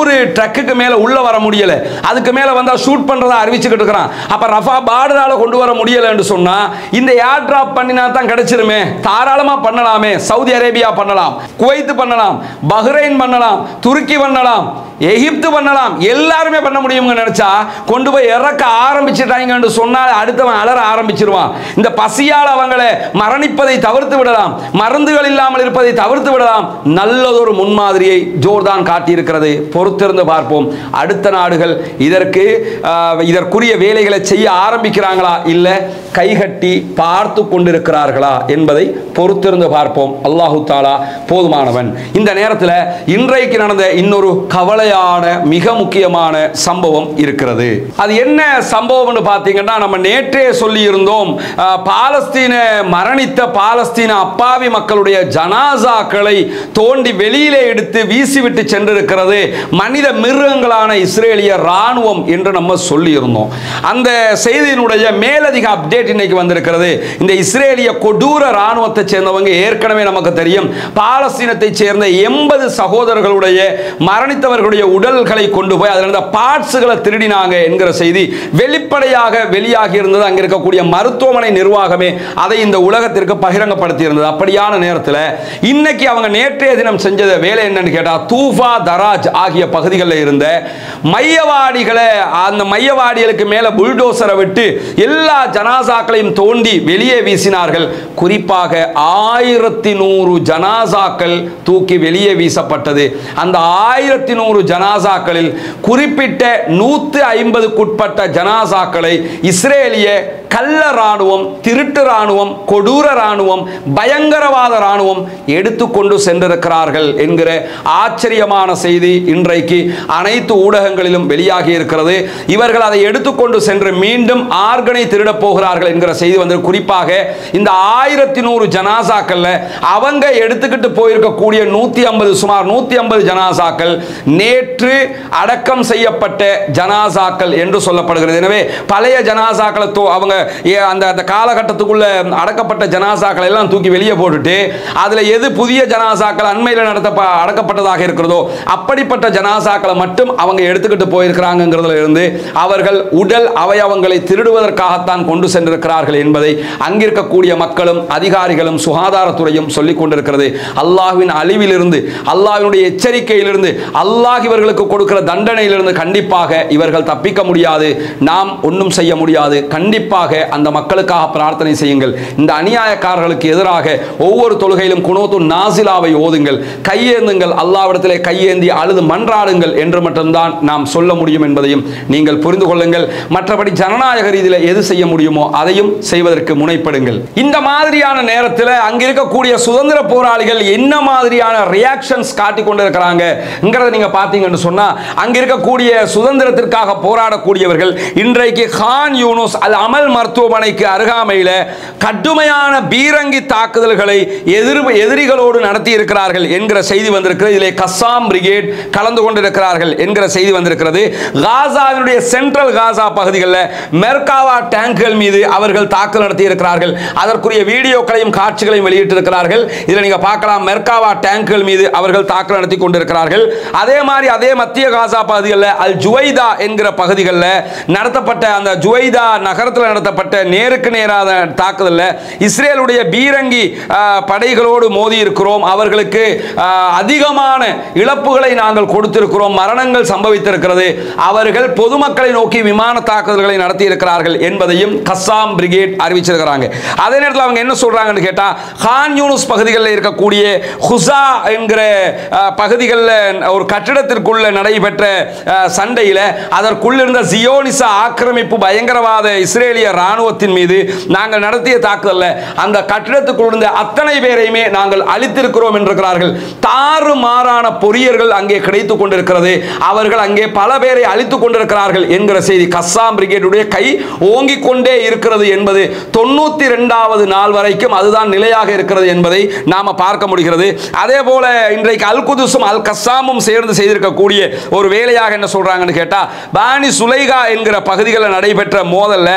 ட்ரக்குக்கு மேல உள்ள வர முடியல அதுக்கு மேல வந்தா ஷூட் பண்றதா அறிவிச்சுக்கிட்டு இருக்கிறான் அப்ப ரஃபா பார்டரால கொண்டு வர முடியலன்னு சொன்னா இந்த ஏர் டிராப் பண்ணினா தான் கிடைச்சிருமே தாராளமா பண்ணலாமே சவுதி அரேபியா பண்ணலாம் குவைத் பண்ணலாம் பஹ்ரைன் பண்ணலாம் துருக்கி பண்ணலாம் எகிப்து பண்ணலாம் எல்லாருமே பண்ண முடியுங்க நினைச்சா கொண்டு போய் இறக்க ஆரம்பிச்சிட்டாங்கன்னு சொன்னால் அடுத்தவன் அலற ஆரம்பிச்சிருவான் இந்த பசியால் அவங்களை மரணிப்பதை தவிர்த்து விடலாம் மருந்துகள் இல்லாமல் இருப்பதை தவிர்த்து விடலாம் நல்லதொரு முன்மாதிரியை ஜோர்தான் காட்டியிருக்கிறது பொறுத்திருந்து பார்ப்போம் அடுத்த நாடுகள் இதற்கு ஆஹ், இதற்குரிய வேலைகளை செய்ய ஆரம்பிக்கிறாங்களா இல்ல கைகட்டி பார்த்து கொண்டிருக்கிறார்களா என்பதை பொறுத்திருந்து பார்ப்போம் அல்லாஹு தாலா போதுமானவன் இந்த நேரத்தில் இன்றைக்கு நடந்த இன்னொரு கவலையான மிக முக்கியமான சம்பவம் இருக்கிறது அது என்ன சம்பவம்னு பார்த்தீங்கன்னா நம்ம நேற்றே சொல்லி இருந்தோம் பாலஸ்தீன மரணித்த பாலஸ்தீன அப்பாவி மக்களுடைய ஜனாசாக்களை தோண்டி வெளியிலே எடுத்து வீசிவிட்டு சென்றிருக்கிறது மனித மிருகங்களான இஸ்ரேலிய ராணுவம் என்று நம்ம சொல்லி இருந்தோம் அந்த செய்தியினுடைய மேலதிக அப்டேட் இன்னைக்கு வந்திருக்கிறது இந்த இஸ்ரேலிய கொடூர ராணுவத்தை சேர்ந்தவங்க ஏற்கனவே நமக்கு தெரியும் பாலஸ்தீனத்தை சேர்ந்த எண்பது சகோதரர்களுடைய மரணித்தவர்களுடைய உடல்களை கொண்டு போய் அதில் இருந்த பார்ட்ஸுகளை திருடினாங்க என்கிற செய்தி வெளிப்படையாக வெளியாகி இருந்தது அங்க இருக்கக்கூடிய மருத்துவமனை நிர்வாகமே அதை இந்த உலகத்திற்கு பகிரங்கப்படுத்தி இருந்தது அப்படியான நேரத்தில் இன்னைக்கு அவங்க நேற்றைய தினம் செஞ்சத வேலை என்னன்னு கேட்டா தூஃபா தராஜ் ஆகிய பகுதிகளில் இருந்த மையவாடிகளை அந்த மையவாடிகளுக்கு மேல புல்டோசரை விட்டு எல்லா ஜனாசாக்களையும் தோண்டி வெளியே வீசினார்கள் குறிப்பாக ஆயிரத்தி நூறு ஜனாசாக்கள் தூக்கி வெளியே வீசப்பட்டது அந்த ஆயிரத்தி நூறு ஜனாசாக்களில் குறிப்பிட்ட நூத்து ஐம்பதுக்குட்பட்ட ஜனாசாக்களை இஸ்ரேலிய கள்ள ராணுவம் திருட்டு ராணுவம் கொடூர ராணுவம் பயங்கரவாத ராணுவம் எடுத்துக்கொண்டு சென்றிருக்கிறார்கள் என்கிற ஆச்சரியமான செய்தி இன்றைக்கு அனைத்து ஊடகங்களிலும் வெளியாகி இருக்கிறது இவர்கள் அதை எடுத்துக்கொண்டு சென்று மீண்டும் ஆர்கனை திருடப் போகிறார்கள் என்கிற செய்தி வந்து குறிப்பாக இந்த ஆயிரத்தி நூறு ஜனாசாக்கள்ல அவங்க எடுத்துக்கிட்டு போயிருக்கக்கூடிய நூத்தி ஐம்பது சுமார் நூத்தி ஐம்பது ஜனாசாக்கள் நேற்று அடக்கம் செய்யப்பட்ட ஜனாசாக்கள் என்று சொல்லப்படுகிறது எனவே பழைய ஜனாசாக்களை தோ- அவங்க ஏ- அந்த அந்த காலகட்டத்துக்குள்ள அடக்கப்பட்ட ஜனாசாக்களை எல்லாம் தூக்கி வெளியே போட்டுட்டு அதுல எது புதிய ஜனாசாக்கள் அண்மையில் நடத்த அடக்கப்பட்டதாக இருக்கிறதோ அப்படிப்பட்ட ஜனாசாக்களை மட்டும் அவங்க எடுத்துக்கிட்டு போயிருக்கிறாங்கிறதுல இருந்து அவர்கள் உடல் அவயவங்களை திருடுவதற்காகத்தான் கொண்டு சென்றிருக்கிறார்கள் என்பதை அங்கிருக்கக்கூடிய மக்களும் அதிகாரிகளும் சுகாதாரத்துறையும் சொல்லிக் கொண்டிருக்கிறது அல்லாஹ்வின் அழிவிலிருந்து அல்லாஹ்வினுடைய எச்சரிக்கையிலிருந்து அல்லாஹ் இவர்களுக்கு கொடுக்கிற தண்டனையிலிருந்து கண்டிப்பாக இவர்கள் தப்பிக்க முடியாது நாம் ஒன்றும் செய்ய முடியாது கண்டிப்பாக அந்த மக்களுக்காக பிரார்த்தனை செய்யுங்கள் இந்த அநியாயக்காரர்களுக்கு எதிராக ஒவ்வொரு தொழுகையிலும் குனோத்து நாசிலாவை ஓதுங்கள் கையேந்துங்கள் அல்லாவிடத்திலே கையேந்தி அழுது மன்றாடுங்கள் என்று மட்டும்தான் நாம் சொல்ல முடியும் என்பதையும் நீங்கள் புரிந்து கொள்ளுங்கள் மற்றபடி ஜனநாயக ரீதியில் எது செய்ய முடியுமோ அதையும் செய்வதற்கு முனைப்படுங்கள் இந்த மாதிரியான நேரத்தில் அங்க இருக்கக்கூடிய சுதந்திர போராளிகள் என்ன மாதிரியான ரியாக்ஷன்ஸ் காட்டி கொண்டிருக்கிறாங்கிறத நீங்க பார்த்தீங்கன்னு சொன்னா அங்க இருக்கக்கூடிய சுதந்திரத்திற்காக போராடக்கூடியவர்கள் இன்றைக்கு கான் யூனுஸ் அல் அமல் மருத்துவமனைக்கு அருகாமையில் கடுமையான பீரங்கி தாக்குதல்களை எதிர் எதிரிகளோடு நடத்தி இருக்கிறார்கள் என்கிற செய்தி வந்திருக்கிறது இதிலே கஸ்ஸாம் பிரிகேட் கலந்து கொண்டிருக்கிறார்கள் என்கிற செய்தி வந்திருக்கிறது காசாவினுடைய சென்ட்ரல் காசா பகுதிகளில் மெர்காவா டேங்குகள் மீது அவர்கள் தாக்குதல் நடத்தி இருக்கிறார்கள் அதற்குரிய வீடியோக்களையும் காட்சிகளையும் வெளியிட்டிருக்கிறார்கள் இதில் நீங்க பார்க்கலாம் மெர்காவா டேங்குகள் மீது அவர்கள் தாக்குதல் நடத்தி கொண்டிருக்கிறார்கள் அதே மாதிரி அதே மத்திய காசா பகுதிகளில் அல் ஜுவைதா என்கிற பகுதிகளில் நடத்தப்பட்ட அந்த ஜுவைதா நகரத்தில் நடத்தப்பட்ட நேருக்கு நேரான தாக்குதலில் இஸ்ரேலுடைய பீரங்கி ஆ, படைகளோடு மோதி இருக்கிறோம் அவர்களுக்கு ஆ, அதிகமான இழப்புகளை நாங்கள் கொடுத்திருக்கிறோம் மரணங்கள் சம்பவித்திருக்கிறது அவர்கள் பொதுமக்களை நோக்கி விமான தாக்குதல்களை நடத்தி இருக்கிறார்கள் என்பதையும் கஸ்ஸாம் பிரிகேட் அறிவிச்சிருக்கிறாங்க அதே நேரத்தில் அவங்க என்ன சொல்றாங்கன்னு கேட்டா கான் யூனுஸ் பகுதிகளில் இருக்கக்கூடிய ஹுசா என்கிற அஹ், பகுதிகளில் ஒரு கட்டிடத்திற்குள்ள நடைபெற்ற அஹ், சண்டையில அதற்குள் இருந்த ஜியோனிச ஆக்கிரமிப்பு பயங்கரவாத இஸ்ரேலிய ராணுவத்தின் மீது நாங்கள் நடத்திய தாக்குதல்ல அந்த கட்டிடத்துக்குள் இருந்த அத்தனை பேரையுமே நாங்கள் அழித்திருக்கிறோம் என்றிருக்கிறார்கள் தாறு மாறான பொறியர்கள் அங்கே கிடைத்துக் கொண்டிருக்கிறது அவர்கள் அங்கே பல பேரை அழித்துக் கொண்டிருக்கிறார்கள் என்கிற செய்தி கஸ்ஸாம் பிரிகேடுடைய கை ஓங்கிக் கொண்டே இருக்கிறது என்பது தொண்ணூத்தி ரெண்டாவது நாள் வரைக்கும் அதுதான் நிலையாக இருக்கிறது என்பதை நாம பார்க்க முடிகிறது அதே போல இன்றைக்கு அல் குதுஸும் அல் கஸ்ஸாமும் சேர்ந்து செய்திருக்கக்கூடிய ஒரு வேலையாக என்ன சொல்றாங்கன்னு கேட்டா பானி சுலைகா என்கிற பகுதிகளில் நடைபெற்ற மோதல்ல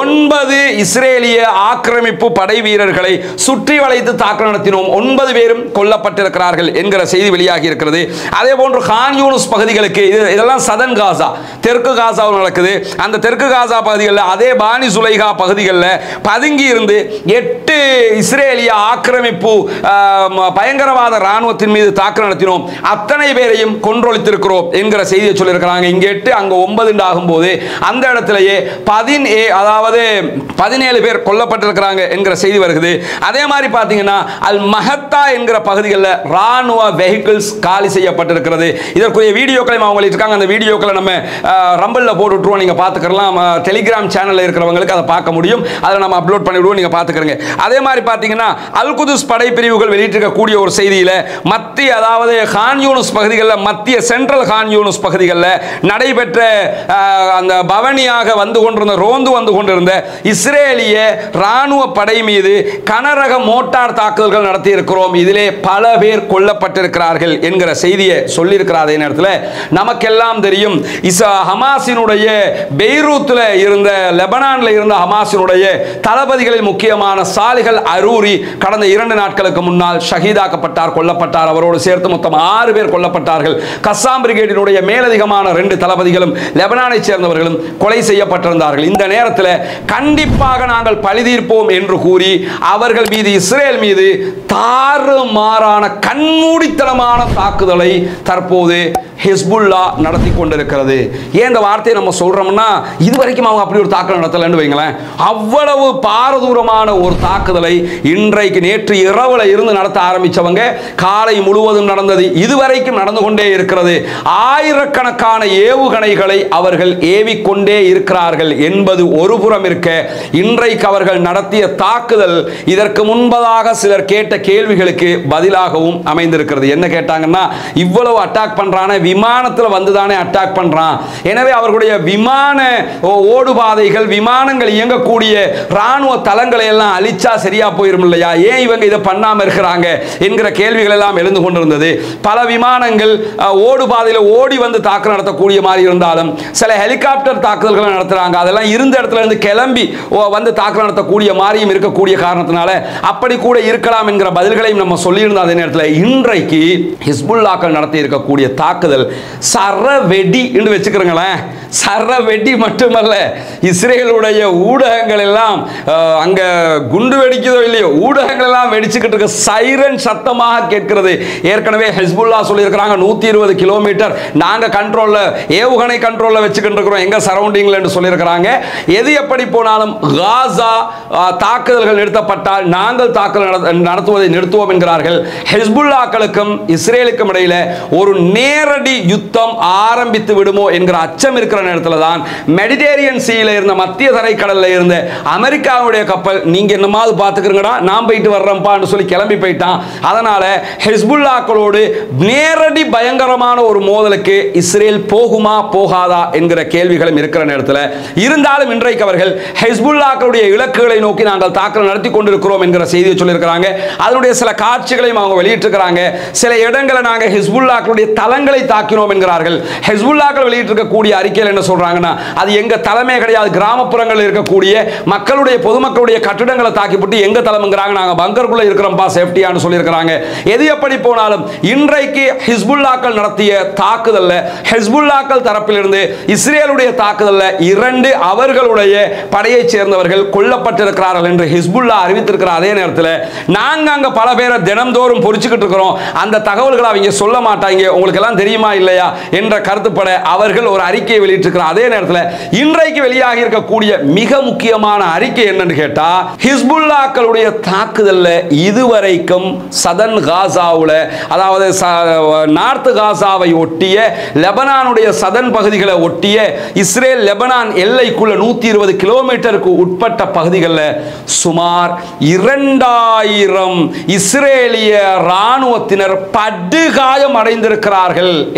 ஒன்பது இஸ்ரேலிய ஆக்கிரமிப்பு படை வீரர்களை சுற்றி வளைத்து தாக்குதல் நடத்தினோம் ஒன்பது பேரும் கொல்லப்பட்டிருக்கிறார்கள் என்கிற செய்தி வெளியாகி இருக்கிறது அதே போன்று கான் யூனுஸ் பகுதிகளுக்கு இது இதெல்லாம் சதன் காசா தெற்கு காசாவில் நடக்குது அந்த தெற்கு காசா பகுதிகளில் அதே பானி சுலைகா பகுதிகளில் பதுங்கி இருந்து எட்டு இஸ்ரேலிய ஆக்கிரமிப்பு ஆம், பயங்கரவாத ராணுவத்தின் மீது தாக்குதல் நடத்தினோம் அத்தனை பேரையும் கொன்றொழித்திருக்கிறோம் என்கிற செய்தியை சொல்லியிருக்கிறாங்க இங்கே எட்டு அங்கே ஒன்பது ஆகும்போது அந்த இடத்திலேயே பதினே அதாவது பதினேழு பேர் கொல்லப்பட்டிருக்கிறாங்க என்கிற செய்தி வருகிறது அதே மாதிரி பார்த்தீங்கன்னா அல் மஹத்தா என்கிற பகுதிகளில் ராணுவ வெஹிக்கிள்ஸ் காலி செய்யப்பட்டிருக்கிறது இதற்குரிய வீடியோக்களை அவங்க இருக்காங்க அந்த வீடியோக்களை நம்ம ரம்பிளில் போட்டு விட்டுருவோம் நீங்கள் பார்த்துக்கலாம் டெலிகிராம் சேனலில் இருக்கிறவங்களுக்கு அதை பார்க்க முடியும் அதில் நம்ம அப்லோட் பண்ணி விடுவோம் நீங்கள் பார்த்துக்கிறங்க அதே மாதிரி பார்த்தீங்கன்னா அல் குதுஸ் படைப்பிரிவுகள் வெளியிட்டிருக்கக்கூடிய ஒரு செய்தியில் மத்திய அதாவது கான் யூனுஸ் பகுதிகளில் மத்திய சென்ட்ரல் கான் யூனுஸ் பகுதிகளில் நடைபெற்ற அஹ், அந்த பவனியாக வந்து கொண்டிருந்த ரோந்து வந்து கொண்டிருந்த இஸ்ரேலிய ராணுவ படை மீது கனரக மோட்டார் தாக்குதல்கள் நடத்தி இருக்கிறோம் இதிலே பல பேர் கொல்லப்பட்டிருக்கிறார்கள் என்கிற செய்தியை சொல்லியிருக்கிறார் அதே நேரத்தில் நமக்கெல்லாம் தெரியும் இஸ் ஹமாஸினுடைய பெய்ரூத்தில் இருந்த லெபனானில் இருந்த ஹமாஸினுடைய தளபதிகளில் முக்கியமான சாலிகள் அரூரி கடந்த இரண்டு நாட்களுக்கு முன்னால் ஷஹீதாக்கப்பட்டார் கொல்லப்பட்டார் அவரோடு சேர்த்து மொத்தம் ஆறு பேர் கொல்லப்பட்டார்கள் கஸ்ஸாம் பிரிகேடினுடைய மேலதிகமான ரெண்டு தளபதிகளும் லெபனானை சேர்ந்தவர்களும் கொலை செய்யப்பட்டிருந்தார்கள் இந்த நேரத்தில் கண்டிப்பாக நாங்கள் பழிதீர்ப்போம் என்று கூறி அவர்கள் மீது இஸ்ரேல் மீது தாறுமாறான கண்மூடித்தனமான தாக்குதலை தற்போது ஹிஸ்புல்லா நடத்தி கொண்டிருக்கிறது ஏன் இந்த வார்த்தையை நம்ம சொல்றோம்னா இதுவரைக்கும் அவங்க அப்படி ஒரு தாக்குதல் நடத்தலைன்னு வைங்களேன் அவ்வளவு பாரதூரமான ஒரு தாக்குதலை இன்றைக்கு நேற்று இரவுல இருந்து நடத்த ஆரம்பிச்சவங்க காலை முழுவதும் நடந்தது இதுவரைக்கும் நடந்து கொண்டே இருக்கிறது ஆயிரக்கணக்கான ஏவுகணைகளை அவர்கள் ஏவிக்கொண்டே இருக்கிறார்கள் என்பது ஒரு புறம் இருக்க இன்றைக்கு அவர்கள் நடத்திய தாக்குதல் இதற்கு முன்பதாக சிலர் கேட்ட கேள்விகளுக்கு பதிலாகவும் அமைந்திருக்கிறது என்ன கேட்டாங்கன்னா இவ்வளவு அட்டாக் பண்றான விமானத்தில் வந்து தானே அட்டாக் பண்றான் எனவே அவர்களுடைய விமான ஓ- ஓடுபாதைகள் விமானங்கள் இயங்கக்கூடிய ராணுவ தளங்களை எல்லாம் அழிச்சா சரியா போயிரும் இல்லையா ஏன் இவங்க இதை பண்ணாம இருக்கிறாங்க என்கிற கேள்விகள் எல்லாம் எழுந்து கொண்டிருந்தது பல விமானங்கள் அஹ், ஓடுபாதையில் ஓடி வந்து தாக்குதல் நடத்தக்கூடிய மாதிரி இருந்தாலும் சில ஹெலிகாப்டர் தாக்குதல்களை நடத்துறாங்க அதெல்லாம் இருந்த இடத்துல இருந்து கிளம்பி ஓ, வந்து தாக்குதல் நடத்தக்கூடிய மாதிரியும் இருக்கக்கூடிய காரணத்தினால அப்படி கூட இருக்கலாம் என்கிற பதில்களையும் நம்ம சொல்லியிருந்த அதே நேரத்தில் இன்றைக்கு ஹிஸ்புல்லாக்கள் நடத்தி இருக்கக்கூடிய தாக்குதல் சர வெடி என்று வச்சுக்கிறோங்களேன் சர வெடி மட்டுமல்ல இஸ்ரேலுடைய ஊடகங்கள் எல்லாம் அஹ், அங்க குண்டு வெடிக்குதோ இல்லையோ ஊடகங்கள் எல்லாம் வெடிச்சுக்கிட்டு இருக்க சைரன் சத்தமாக கேட்கிறது ஏற்கனவே ஹெஸ்புல்லா சொல்லியிருக்கிறாங்க நூத்தி இருபது கிலோமீட்டர் நாங்க கண்ட்ரோல்ல ஏவுகணை கண்ட்ரோல்ல வச்சுக்கிட்டு இருக்கிறோம் எங்க சரௌண்டிங்ல என்று சொல்லியிருக்கிறாங்க எது எப்படி போனாலும் காசா அஹ், தாக்குதல்கள் நிறுத்தப்பட்டால் நாங்கள் தாக்குதல் நட- நடத்துவதை நிறுத்துவோம் என்கிறார்கள் ஹெஸ்புல்லாக்களுக்கும் இஸ்ரேலுக்கும் இடையில ஒரு நேரடி யுத்தம் ஆரம்பித்து விடுமோ என்கிற அச்சம் இருக்கிற நேரத்தில் தான் மெடிடேரியன் சீல இருந்த மத்திய தரைக்கடல்ல இருந்த அமெரிக்காவுடைய கப்பல் நீங்க என்னமாவது பார்த்துக்கிறீங்கடா நான் போயிட்டு வர்றேன்ப்பான்னு சொல்லி கிளம்பி போயிட்டான் அதனால ஹெஸ்புல்லாக்களோடு நேரடி பயங்கரமான ஒரு மோதலுக்கு இஸ்ரேல் போகுமா போகாதா என்கிற கேள்விகளும் இருக்கிற நேரத்தில் இருந்தாலும் இன்றைக்கு அவர்கள் ஹெஸ்புல்லாக்களுடைய இலக்குகளை நோக்கி நாங்கள் தாக்குதல் நடத்தி கொண்டிருக்கிறோம் என்கிற செய்தியை சொல்லியிருக்கிறாங்க அதனுடைய சில காட்சிகளையும் அவங்க வெளியிட்டிருக்கிறாங்க சில இடங்களை நாங்கள் ஹெஸ்புல்லாக்களுடைய தளங்களை தாக்கினோம் என்கிறார்கள் ஹெஸ்புல்லாக்கள் வெளியிட்டிருக்கக்கூடிய அறிக்கையில் என்ன சொல்றாங்கன்னா அது எங்க தலைமை கிடையாது கிராமப்புறங்களில் இருக்கக்கூடிய மக்களுடைய பொதுமக்களுடைய கட்டிடங்களை தாக்கிவிட்டு எங்க தலைமைங்கிறாங்க நாங்க பங்கருக்குள்ள இருக்கிறோம்ப்பா சேஃப்டியான்னு சொல்லியிருக்கிறாங்க எது எப்படி போனாலும் இன்றைக்கு ஹிஸ்புல்லாக்கள் நடத்திய தாக்குதல்ல ஹிஸ்புல்லாக்கள் தரப்பிலிருந்து இஸ்ரேலுடைய தாக்குதல்ல இரண்டு அவர்களுடைய படையைச் சேர்ந்தவர்கள் கொல்லப்பட்டிருக்கிறார்கள் என்று ஹிஸ்புல்லா அறிவித்திருக்கிற அதே நேரத்தில் நாங்க அங்க பல பேரை தினம்தோறும் பொறிச்சுக்கிட்டு இருக்கிறோம் அந்த தகவல்களை அவங்க சொல்ல மாட்டாங்க உங்களுக்கு எல்லாம் தெரியுமா இல்லையா என்ற கருத்துப்பட அவர்கள் ஒரு அறிக்கையை வெளியிட்டிருக்கிற அதே நேரத்தில் இன்றைக்கு வெளியாகி இருக்கக்கூடிய மிக முக்கியமான அறிக்கை என்னன்னு கேட்டா ஹிஸ்புல்லாக்களுடைய தாக்குதல்ல இதுவரைக்கும் சதன் காசாவுல அதாவது ச- நார்த் காசாவை ஒட்டிய லெபனானுடைய சதன் பகுதிகளை ஒட்டிய இஸ்ரேல் லெபனான் எல்லைக்குள்ள நூத்தி இருபது கிலோமீட்டருக்கு உட்பட்ட பகுதிகளில் சுமார் இரண்டாயிரம் இஸ்ரேலிய ராணுவத்தினர் படுகாயம் அடைந்திருக்கிறார்கள்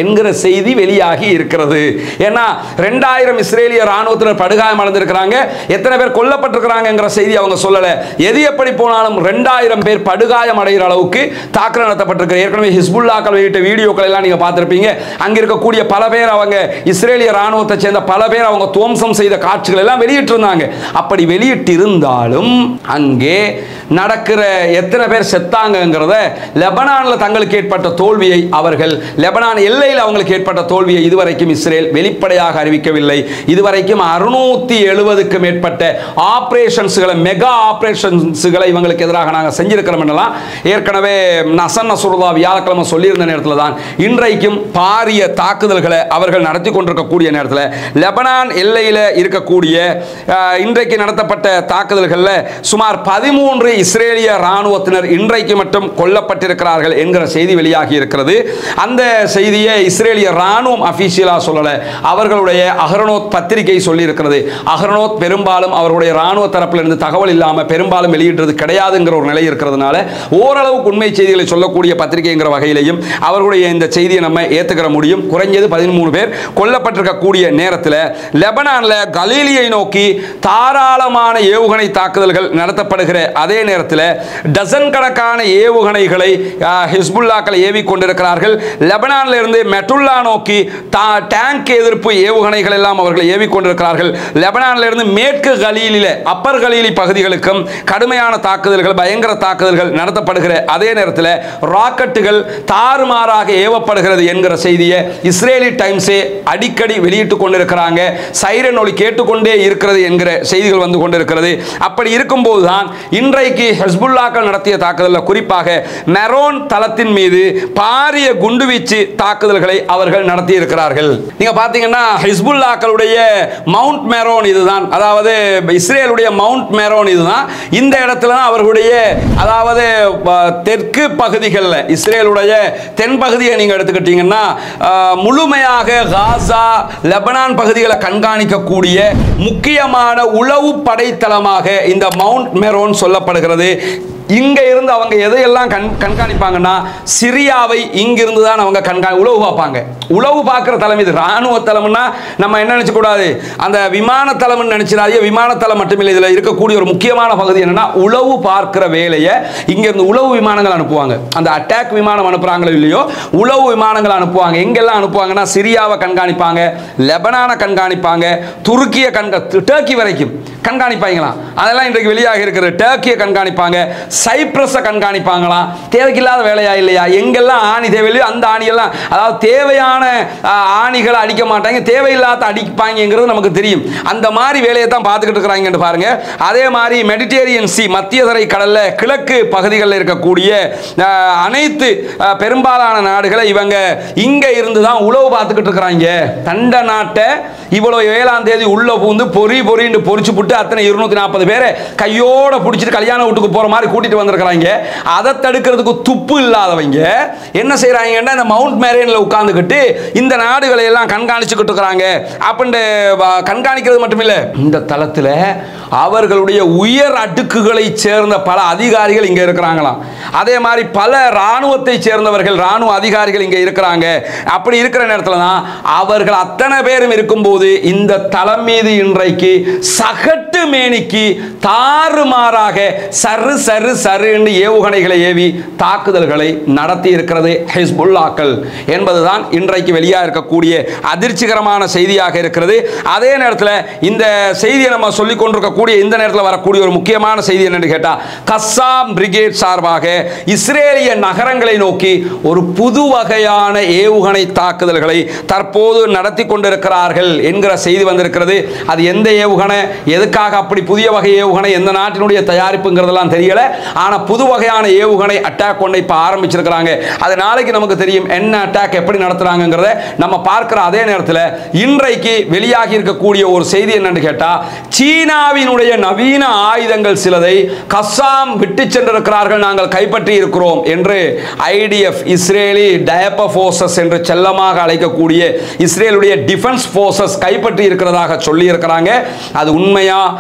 என்கிற செய்தி வெளியாகி இருக்கிறது ஏன்னா ரெண்டாயிரம் இஸ்ரேலிய ராணுவத்தினர் படுகாயம் அடைந்திருக்கிறாங்க எத்தனை பேர் கொல்லப்பட்டிருக்கிறாங்கங்கிற செய்தி அவங்க சொல்லல எது எப்படி போனாலும் ரெண்டாயிரம் பேர் படுகாயம் அடைகிற அளவுக்கு தாக்குதல் நடத்தப்பட்டிருக்கு ஏற்கனவே ஹிஸ்புல்லாக்கள் வெளியிட்ட வீடியோக்கள் எல்லாம் நீங்க பார்த்திருப்பீங்க அங்க இருக்கக்கூடிய பல பேர் அவங்க இஸ்ரேலிய ராணுவத்தை சேர்ந்த பல பேர் அவங்க துவம்சம் செய்த காட்சிகள் எல்லாம் வெளியிட்டிருந்தாங்க அப்படி வெளியிட்டிருந்தாலும் அங்கே நடக்கிற எத்தனை பேர் செத்தாங்கங்கிறத லெபனான்ல தங்களுக்கு ஏற்பட்ட தோல்வியை அவர்கள் லெபனான் எல்லையில் அவங்களுக்கு ஏற்பட்ட தோல்வியை இதுவரைக்கும் இஸ்ரேல் வெளிப்படையாக அறிவிக்கவில்லை இதுவரைக்கும் அறுநூத்தி எழுபதுக்கு மேற்பட்ட ஆபரேஷன்ஸ்களை மெகா ஆபரேஷன்ஸ்களை இவங்களுக்கு எதிராக நாங்கள் செஞ்சிருக்கிறோம் என்னலாம் ஏற்கனவே நசன் நசுருல்லா வியாழக்கிழமை சொல்லியிருந்த நேரத்தில் தான் இன்றைக்கும் பாரிய தாக்குதல்களை அவர்கள் நடத்தி கொண்டிருக்கக்கூடிய நேரத்தில் லெபனான் எல்லையில் இருக்கக்கூடிய அஹ், இன்றைக்கு நடத்தப்பட்ட தாக்குதல்களில் சுமார் பதிமூன்று இஸ்ரேலிய ராணுவத்தினர் இன்றைக்கு மட்டும் கொல்லப்பட்டிருக்கிறார்கள் என்கிற செய்தி வெளியாகி இருக்கிறது அந்த செய்தியை இஸ்ரேலிய ராணுவம் அபிஷியலா சொல்லல அவர்களுடைய அகரனோத் பத்திரிகை சொல்லி இருக்கிறது அகரனோத் பெரும்பாலும் அவருடைய ராணுவ தரப்பில் இருந்து தகவல் இல்லாம பெரும்பாலும் வெளியிடுறது கிடையாதுங்கிற ஒரு நிலை இருக்கிறதுனால ஓரளவுக்கு உண்மை செய்திகளை சொல்லக்கூடிய பத்திரிகைங்கிற வகையிலையும் அவர்களுடைய இந்த செய்தியை நம்ம ஏத்துக்கிற முடியும் குறைஞ்சது பதிமூணு பேர் கொல்லப்பட்டிருக்கக்கூடிய நேரத்தில் லெபனான்ல கலீலியை நோக்கி தாராளமான ஏவுகணை தாக்குதல்கள் நடத்தப்படுகிற அதே நேரத்தில் டசன் கணக்கான ஏவுகணைகளை ஆஹ், ஹிஸ்புல்லாக்கள் ஏவி கொண்டிருக்கிறார்கள் லெபனான்ல இருந்து மெட்டுல்லா நோக்கி தா- டேங்க் எதிர்ப்பு ஏவுகணைகள் எல்லாம் அவர்கள் ஏவி கொண்டிருக்கிறார்கள் லெபனான்ல இருந்து மேற்கு கலீலில அப்பர் கலீலி பகுதிகளுக்கும் கடுமையான தாக்குதல்கள் பயங்கர தாக்குதல்கள் நடத்தப்படுகிற அதே நேரத்தில் ராக்கெட்டுகள் தாறுமாறாக ஏவப்படுகிறது என்கிற செய்தியை இஸ்ரேலி டைம்ஸே அடிக்கடி வெளியிட்டு கொண்டிருக்கிறாங்க சைரன் ஒலி கேட்டுக்கொண்டே இருக்கிறது என்கிற செய்திகள் வந்து கொண்டிருக்கிறது அப்படி இருக்கும்போது தான் இன்றைக்கு ஹெஸ்புல்லாக்கள் நடத்திய தாக்குதலில் குறிப்பாக மெரோன் தளத்தின் மீது பாரிய குண்டுவீச்சு தாக்குதல்களை அவர்கள் நடத்தி இருக்கிறார்கள் நீங்க பாத்தீங்கன்னா ஹிஸ்புல்லாக்களுடைய மவுண்ட் மெரோன் இதுதான் அதாவது இஸ்ரேலுடைய மவுண்ட் மெரோன் இதுதான் இந்த இடத்துல தான் அவர்களுடைய அதாவது அஹ், தெற்கு பகுதிகளில் இஸ்ரேலுடைய தென் பகுதியை நீங்க எடுத்துக்கிட்டீங்கன்னா அஹ், முழுமையாக காசா லெபனான் பகுதிகளை கண்காணிக்கக்கூடிய முக்கியமான உளவு படைத்தளமாக இந்த மவுண்ட் மெரோன் சொல்லப்படுகிறது இங்க இருந்து அவங்க எதையெல்லாம் கண் கண்காணிப்பாங்கன்னா சிரியாவை இங்கிருந்து தான் அவங்க கண்காணி உளவு பார்ப்பாங்க உளவு பார்க்குற தளம் இது ராணுவ தளம்னா நம்ம என்ன நினைச்ச கூடாது அந்த விமான தளம்னு நினைச்சிடாதீங்க விமான தளம் மட்டுமில்லை இதில் இருக்கக்கூடிய ஒரு முக்கியமான பகுதி என்னன்னா உளவு பார்க்கிற வேலையை இங்க இருந்து உளவு விமானங்கள் அனுப்புவாங்க அந்த அட்டாக் விமானம் அனுப்புறாங்களோ இல்லையோ உளவு விமானங்கள் அனுப்புவாங்க எங்கெல்லாம் அனுப்புவாங்கன்னா சிரியாவை கண்காணிப்பாங்க லெபனானை கண்காணிப்பாங்க துருக்கியை கண்கா டர்க்கி வரைக்கும் கண்காணிப்பாங்களாம் அதெல்லாம் இன்றைக்கு வெளியாக இருக்கிற டர்க்கியை கண்காணிப்பாங்க சைப்ரஸை கண்காணிப்பாங்களாம் தேவைக்கில்லாத வேலையா இல்லையா எங்கெல்லாம் ஆணி தேவையில்லையோ அந்த ஆணியெல்லாம் அதாவது தேவையான ஆஹ், ஆணிகளை அடிக்க மாட்டாங்க தேவையில்லாத அடிப்பாங்கிறது நமக்கு தெரியும் அந்த மாதிரி வேலையை தான் பார்த்துக்கிட்டு இருக்கிறாங்கன்னு பாருங்க அதே மாதிரி மெடிடேரியன் சி மத்திய தரை கடல்ல கிழக்கு பகுதிகளில் இருக்கக்கூடிய ஆஹ், அனைத்து ஆஹ், பெரும்பாலான நாடுகளை இவங்க இங்க இருந்து தான் உளவு பார்த்துக்கிட்டு இருக்கிறாங்க தண்ட நாட்டை இவ்வளவு ஏழாம் தேதி உள்ள பூந்து பொறி பொறின்னு பொறிச்சு புட்டு அத்தனை இருநூத்தி நாற்பது பேரை கையோட பிடிச்சிட்டு கல்யாண வீட்டுக்கு போற மாதிரி கூட்டிட்டு வந்திருக்கிறாங்க அதை தடுக்கிறதுக்கு துப்பு இல்லாதவங்க என்ன செய்யறாங்கன்னா இந்த மவுண்ட் மேரியன்ல உட்கார்ந்துக்கிட்டு இந்த நாடுகளை எல்லாம் கண்காணிச்சுக்கிட்டு இருக்கிறாங்க அப்படின்ட்டு வ- கண்காணிக்கிறது மட்டுமில்ல இந்த தளத்தில் அவர்களுடைய உயர் அடுக்குகளை சேர்ந்த பல அதிகாரிகள் இங்க இருக்கிறாங்களாம் அதே மாதிரி பல ராணுவத்தை சேர்ந்தவர்கள் ராணுவ அதிகாரிகள் இங்க இருக்கிறாங்க அப்படி இருக்கிற நேரத்தில் தான் அவர்கள் அத்தனை பேரும் இருக்கும்போது இந்த தளம் மீது இன்றைக்கு சகட்டு மேனிக்கு தாறுமாறாக சரு சரு சரு என்று ஏவுகணைகளை ஏவி தாக்குதல்களை நடத்தி இருக்கிறது ஹிஸ்புல்லாக்கள் என்பதுதான் இன்றைக்கு வெளியாக இருக்கக்கூடிய அதிர்ச்சிகரமான செய்தியாக இருக்கிறது அதே நேரத்தில் இந்த செய்தியை நம்ம சொல்லிக் கொண்டிருக்கக்கூடிய இந்த நேரத்தில் வரக்கூடிய ஒரு முக்கியமான செய்தி என்னன்னு கேட்டால் கஸ்ஸாம் பிரிகேட் சார்பாக இஸ்ரேலிய நகரங்களை நோக்கி ஒரு புது வகையான ஏவுகணை தாக்குதல்களை தற்போது நடத்தி கொண்டிருக்கிறார்கள் என்கிற செய்தி வந்திருக்கிறது அது எந்த ஏவுகணை எதுக்காக அப்படி புதிய வகை ஏவுகணை எந்த நாட்டினுடைய தயாரிப்புங்கிறதெல்லாம் தெரியல ஆனா புது வகையான ஏவுகணை அட்டாக் ஒன்றை இப்போ ஆரம்பிச்சிருக்கிறாங்க அது நாளைக்கு நமக்கு தெரியும் என்ன அட்டாக் எப்படி நடத்துறாங்கிறத நம்ம பார்க்கிற அதே நேரத்தில் இன்றைக்கு வெளியாகி இருக்கக்கூடிய ஒரு செய்தி என்னன்னு கேட்டா சீனாவினுடைய நவீன ஆயுதங்கள் சிலதை கஸ்ஸாம் விட்டு சென்றிருக்கிறார்கள் நாங்கள் கைப்பற்றி இருக்கிறோம் என்று ஐடிஎஃப் இஸ்ரேலி டயப்ப ஃபோர்ஸஸ் என்று செல்லமாக அழைக்கக்கூடிய இஸ்ரேலுடைய டிஃபென்ஸ் ஃபோர்ஸஸ் கைப்பற்றி இருக்கிறதாக சொல்லி இருக்கிறாங்க அது உண்மையா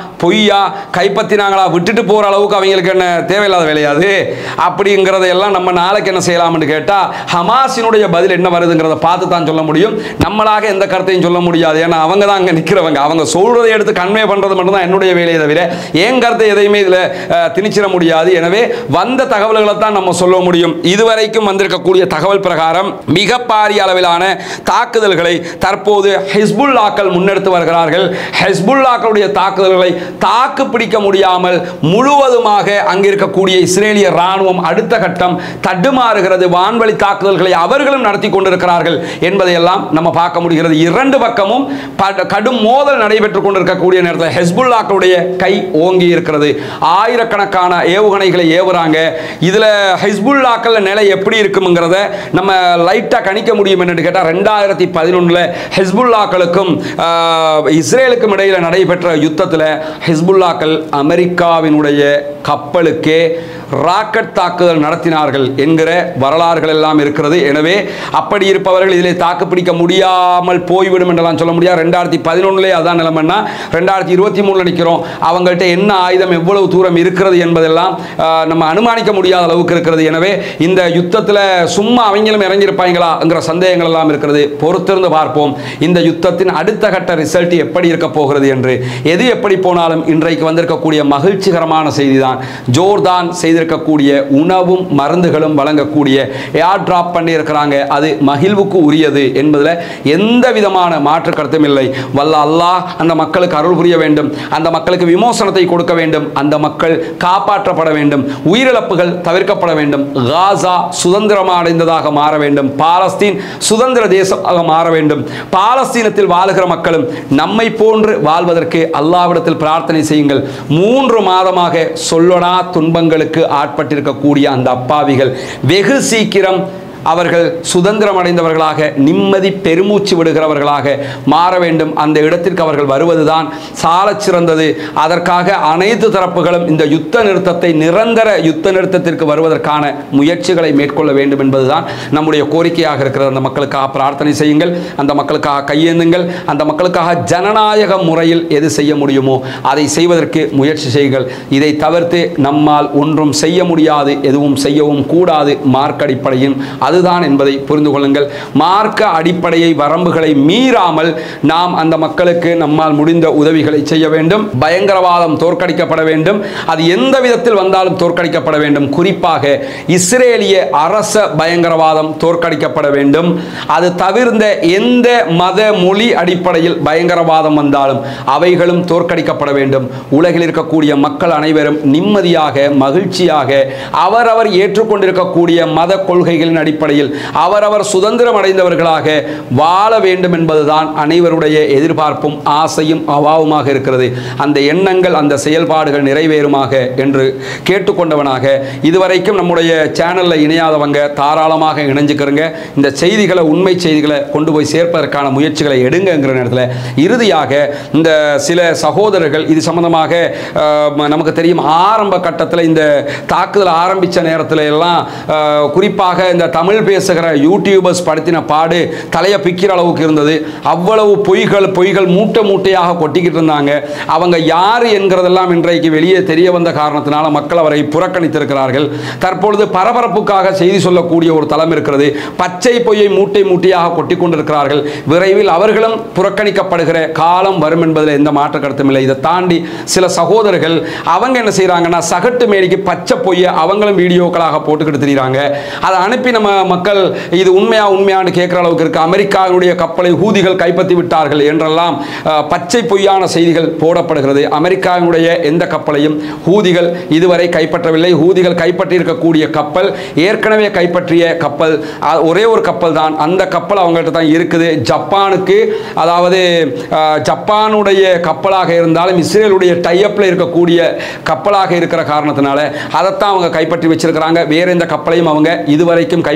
பொய்யா கைப்பற்றினாங்களா விட்டுட்டு போகிற அளவுக்கு அவங்களுக்கு என்ன தேவையில்லாத வேலையாது அப்படிங்கிறதையெல்லாம் நம்ம நாளைக்கு என்ன செய்யலாம்னு கேட்டால் ஹமாஸினுடைய பதில் என்ன வருதுங்கிறத பார்த்து தான் சொல்ல முடியும் நம்மளாக எந்த கருத்தையும் சொல்ல முடியாது ஏன்னா அவங்க தான் அங்கே நிற்கிறவங்க அவங்க சொல்றதை எடுத்து கன்வே பண்ணுறது மட்டும்தான் என்னுடைய வேலையை தவிர என் கருத்தை எதையுமே இதில் திணிச்சிட முடியாது எனவே வந்த தகவல்களை தான் நம்ம சொல்ல முடியும் இதுவரைக்கும் வந்திருக்கக்கூடிய தகவல் பிரகாரம் மிக பாரிய அளவிலான தாக்குதல்களை தற்போது ஹிஸ்புல்லாக்கள் முன்னெடுத்து வருகிறார்கள் ஹிஸ்புல்லாக்களுடைய தாக்குதல்களை தாக்கு பிடிக்க முடியாமல் முழுவதுமாக அங்கிருக்கக்கூடிய இஸ்ரேலிய ராணுவம் அடுத்த கட்டம் தடுமாறுகிறது வான்வழி தாக்குதல்களை அவர்களும் நடத்தி கொண்டிருக்கிறார்கள் என்பதையெல்லாம் நம்ம பார்க்க முடிகிறது இரண்டு பக்கமும் ப- கடும் மோதல் நடைபெற்றுக் கொண்டிருக்கக்கூடிய நேரத்தில் ஹெஸ்புல்லாக்களுடைய கை ஓங்கி இருக்கிறது ஆயிரக்கணக்கான ஏவுகணைகளை ஏவுறாங்க இதுல ஹிஸ்புல்லாக்கள் நிலை எப்படி இருக்குங்கிறத நம்ம லைட்டா கணிக்க முடியும் என்று கேட்டால் ரெண்டாயிரத்தி பதினொன்றில் ஹிஸ்புல்லாக்களுக்கும் ஆஹ், இஸ்ரேலுக்கும் இடையில் நடைபெற்ற யுத்தத்தில் ஹிஸ்புல்லாக்கள் அமெரிக்காவினுடைய கப்பலுக்கே ராக்கெட் தாக்குதல் நடத்தினார்கள் என்கிற வரலாறுகள் எல்லாம் இருக்கிறது எனவே அப்படி இருப்பவர்கள் இதிலே தாக்குப்பிடிக்க முடியாமல் போய்விடும் என்றெல்லாம் சொல்ல முடியாது ரெண்டாயிரத்தி பதினொன்னுலே அதான் நிலைமைன்னா ரெண்டாயிரத்தி இருபத்தி மூணில் நிற்கிறோம் அவங்கள்ட்ட என்ன ஆயுதம் எவ்வளவு தூரம் இருக்கிறது என்பதெல்லாம் ஆஹ், நம்ம அனுமானிக்க முடியாத அளவுக்கு இருக்கிறது எனவே இந்த யுத்தத்தில் சும்மா அவங்களும் இறங்கியிருப்பாங்களா சந்தேகங்கள் எல்லாம் இருக்கிறது பொறுத்திருந்து பார்ப்போம் இந்த யுத்தத்தின் அடுத்த கட்ட ரிசல்ட் எப்படி இருக்க போகிறது என்று எது எப்படி போனாலும் இன்றைக்கு வந்திருக்கக்கூடிய மகிழ்ச்சிகரமான செய்தி தான் ஜோர்தான் செய்திருக்கக்கூடிய உணவும் மருந்துகளும் வழங்கக்கூடிய ஏர் டிராப் பண்ணி இருக்கிறாங்க அது மகிழ்வுக்கு உரியது என்பதில் எந்த விதமான மாற்று கருத்தும் இல்லை வல்ல அல்லாஹ் அந்த மக்களுக்கு அருள் புரிய வேண்டும் அந்த மக்களுக்கு விமோசனத்தை கொடுக்க வேண்டும் அந்த மக்கள் காப்பாற்றப்பட வேண்டும் உயிரிழப்புகள் தவிர்க்கப்பட வேண்டும் காசா சுதந்திரமா அடைந்ததாக மாற வேண்டும் பாலஸ்தீன் சுதந்திர தேசமாக மாற வேண்டும் பாலஸ்தீனத்தில் வாழுகிற மக்களும் நம்மை போன்று வாழ்வதற்கு அல்லாவிடத்தில் பிரார்த்தனை செய்யுங்கள் மூன்று மாதமாக சொல்லொணா துன்பங்களுக்கு ஆட்பட்டிருக்கக்கூடிய அந்த அப்பாவிகள் வெகு சீக்கிரம் அவர்கள் சுதந்திரம் அடைந்தவர்களாக நிம்மதி பெருமூச்சு விடுகிறவர்களாக மாற வேண்டும் அந்த இடத்திற்கு அவர்கள் வருவதுதான் சாலச் சிறந்தது அதற்காக அனைத்து தரப்புகளும் இந்த யுத்த நிறுத்தத்தை நிரந்தர யுத்த நிறுத்தத்திற்கு வருவதற்கான முயற்சிகளை மேற்கொள்ள வேண்டும் என்பதுதான் நம்முடைய கோரிக்கையாக இருக்கிறது அந்த மக்களுக்காக பிரார்த்தனை செய்யுங்கள் அந்த மக்களுக்காக கையேந்துங்கள் அந்த மக்களுக்காக ஜனநாயக முறையில் எது செய்ய முடியுமோ அதை செய்வதற்கு முயற்சி செய்யுங்கள் இதை தவிர்த்து நம்மால் ஒன்றும் செய்ய முடியாது எதுவும் செய்யவும் கூடாது மார்க் அடிப்படையின் அதுதான் என்பதை புரிந்து கொள்ளுங்கள் மார்க்க அடிப்படையை வரம்புகளை மீறாமல் நாம் அந்த மக்களுக்கு நம்மால் முடிந்த உதவிகளை செய்ய வேண்டும் பயங்கரவாதம் தோற்கடிக்கப்பட வேண்டும் அது எந்த விதத்தில் வந்தாலும் தோற்கடிக்கப்பட வேண்டும் குறிப்பாக இஸ்ரேலிய அரச பயங்கரவாதம் தோற்கடிக்கப்பட வேண்டும் அது தவிர்ந்த எந்த மத மொழி அடிப்படையில் பயங்கரவாதம் வந்தாலும் அவைகளும் தோற்கடிக்கப்பட வேண்டும் உலகில் இருக்கக்கூடிய மக்கள் அனைவரும் நிம்மதியாக மகிழ்ச்சியாக அவரவர் ஏற்றுக்கொண்டிருக்கக்கூடிய மத கொள்கைகளின் அடிப்படையில் அவரவர் சுதந்திரம் அடைந்தவர்களாக வாழ வேண்டும் என்பதுதான் அனைவருடைய எதிர்பார்ப்பும் ஆசையும் அவாவுமாக இருக்கிறது அந்த எண்ணங்கள் அந்த செயல்பாடுகள் நிறைவேறுமாக என்று கேட்டுக்கொண்டவனாக இதுவரைக்கும் நம்முடைய சேனலில் இணையாதவங்க தாராளமாக இணைஞ்சுக்கிறங்க இந்த செய்திகளை உண்மை செய்திகளை கொண்டு போய் சேர்ப்பதற்கான முயற்சிகளை எடுங்கங்கிற நேரத்தில் இறுதியாக இந்த சில சகோதரர்கள் இது சம்பந்தமாக அஹ், ம- நமக்கு தெரியும் ஆரம்ப கட்டத்தில் இந்த தாக்குதல் ஆரம்பித்த நேரத்தில் எல்லாம் அஹ், குறிப்பாக இந்த தமிழ் பேசுகிற யூடியூபர்ஸ் படுத்தின பாடு தலையை பிக்கிற அளவுக்கு இருந்தது அவ்வளவு பொய்கள் பொய்கள் மூட்டை மூட்டையாக கொட்டிக்கிட்டு இருந்தாங்க அவங்க யார் என்கிறதெல்லாம் இன்றைக்கு வெளியே தெரிய வந்த காரணத்தினால மக்கள் அவரை புறக்கணித்திருக்கிறார்கள் தற்பொழுது பரபரப்புக்காக செய்தி சொல்லக்கூடிய ஒரு தளம் இருக்கிறது பச்சை பொய்யை மூட்டை மூட்டையாக கொட்டி கொண்டிருக்கிறார்கள் விரைவில் அவர்களும் புறக்கணிக்கப்படுகிற காலம் வரும் என்பதில் எந்த மாற்று கருத்தும் இல்லை இதை தாண்டி சில சகோதரர்கள் அவங்க என்ன செய்றாங்கன்னா சகட்டு மேடிக்கு பச்சை பொய்யை அவங்களும் வீடியோக்களாக போட்டுக்கிட்டு தெரியுறாங்க அதை அனுப்பி நம்ம மக்கள் இது உண்மையா உண்மையான்னு கேட்குற அளவுக்கு இருக்கு அமெரிக்காவுடைய கப்பலை ஹூதிகள் கைப்பற்றி விட்டார்கள் என்றெல்லாம் அஹ், பச்சை பொய்யான செய்திகள் போடப்படுகிறது அமெரிக்காவினுடைய எந்த கப்பலையும் ஹூதிகள் இதுவரை கைப்பற்றவில்லை ஹூதிகள் கைப்பற்றி இருக்கக்கூடிய கப்பல் ஏற்கனவே கைப்பற்றிய கப்பல் அஹ், ஒரே ஒரு கப்பல் தான் அந்த கப்பல் அவங்கள்ட்ட தான் இருக்குது ஜப்பானுக்கு அதாவது அஹ், ஜப்பானுடைய கப்பலாக இருந்தாலும் இஸ்ரேலுடைய டைஅப்பில் இருக்கக்கூடிய கப்பலாக இருக்கிற காரணத்தினால அதைத்தான் அவங்க கைப்பற்றி வச்சிருக்கிறாங்க வேற எந்த கப்பலையும் அவங்க இதுவரைக்கும் கைப்பற்ற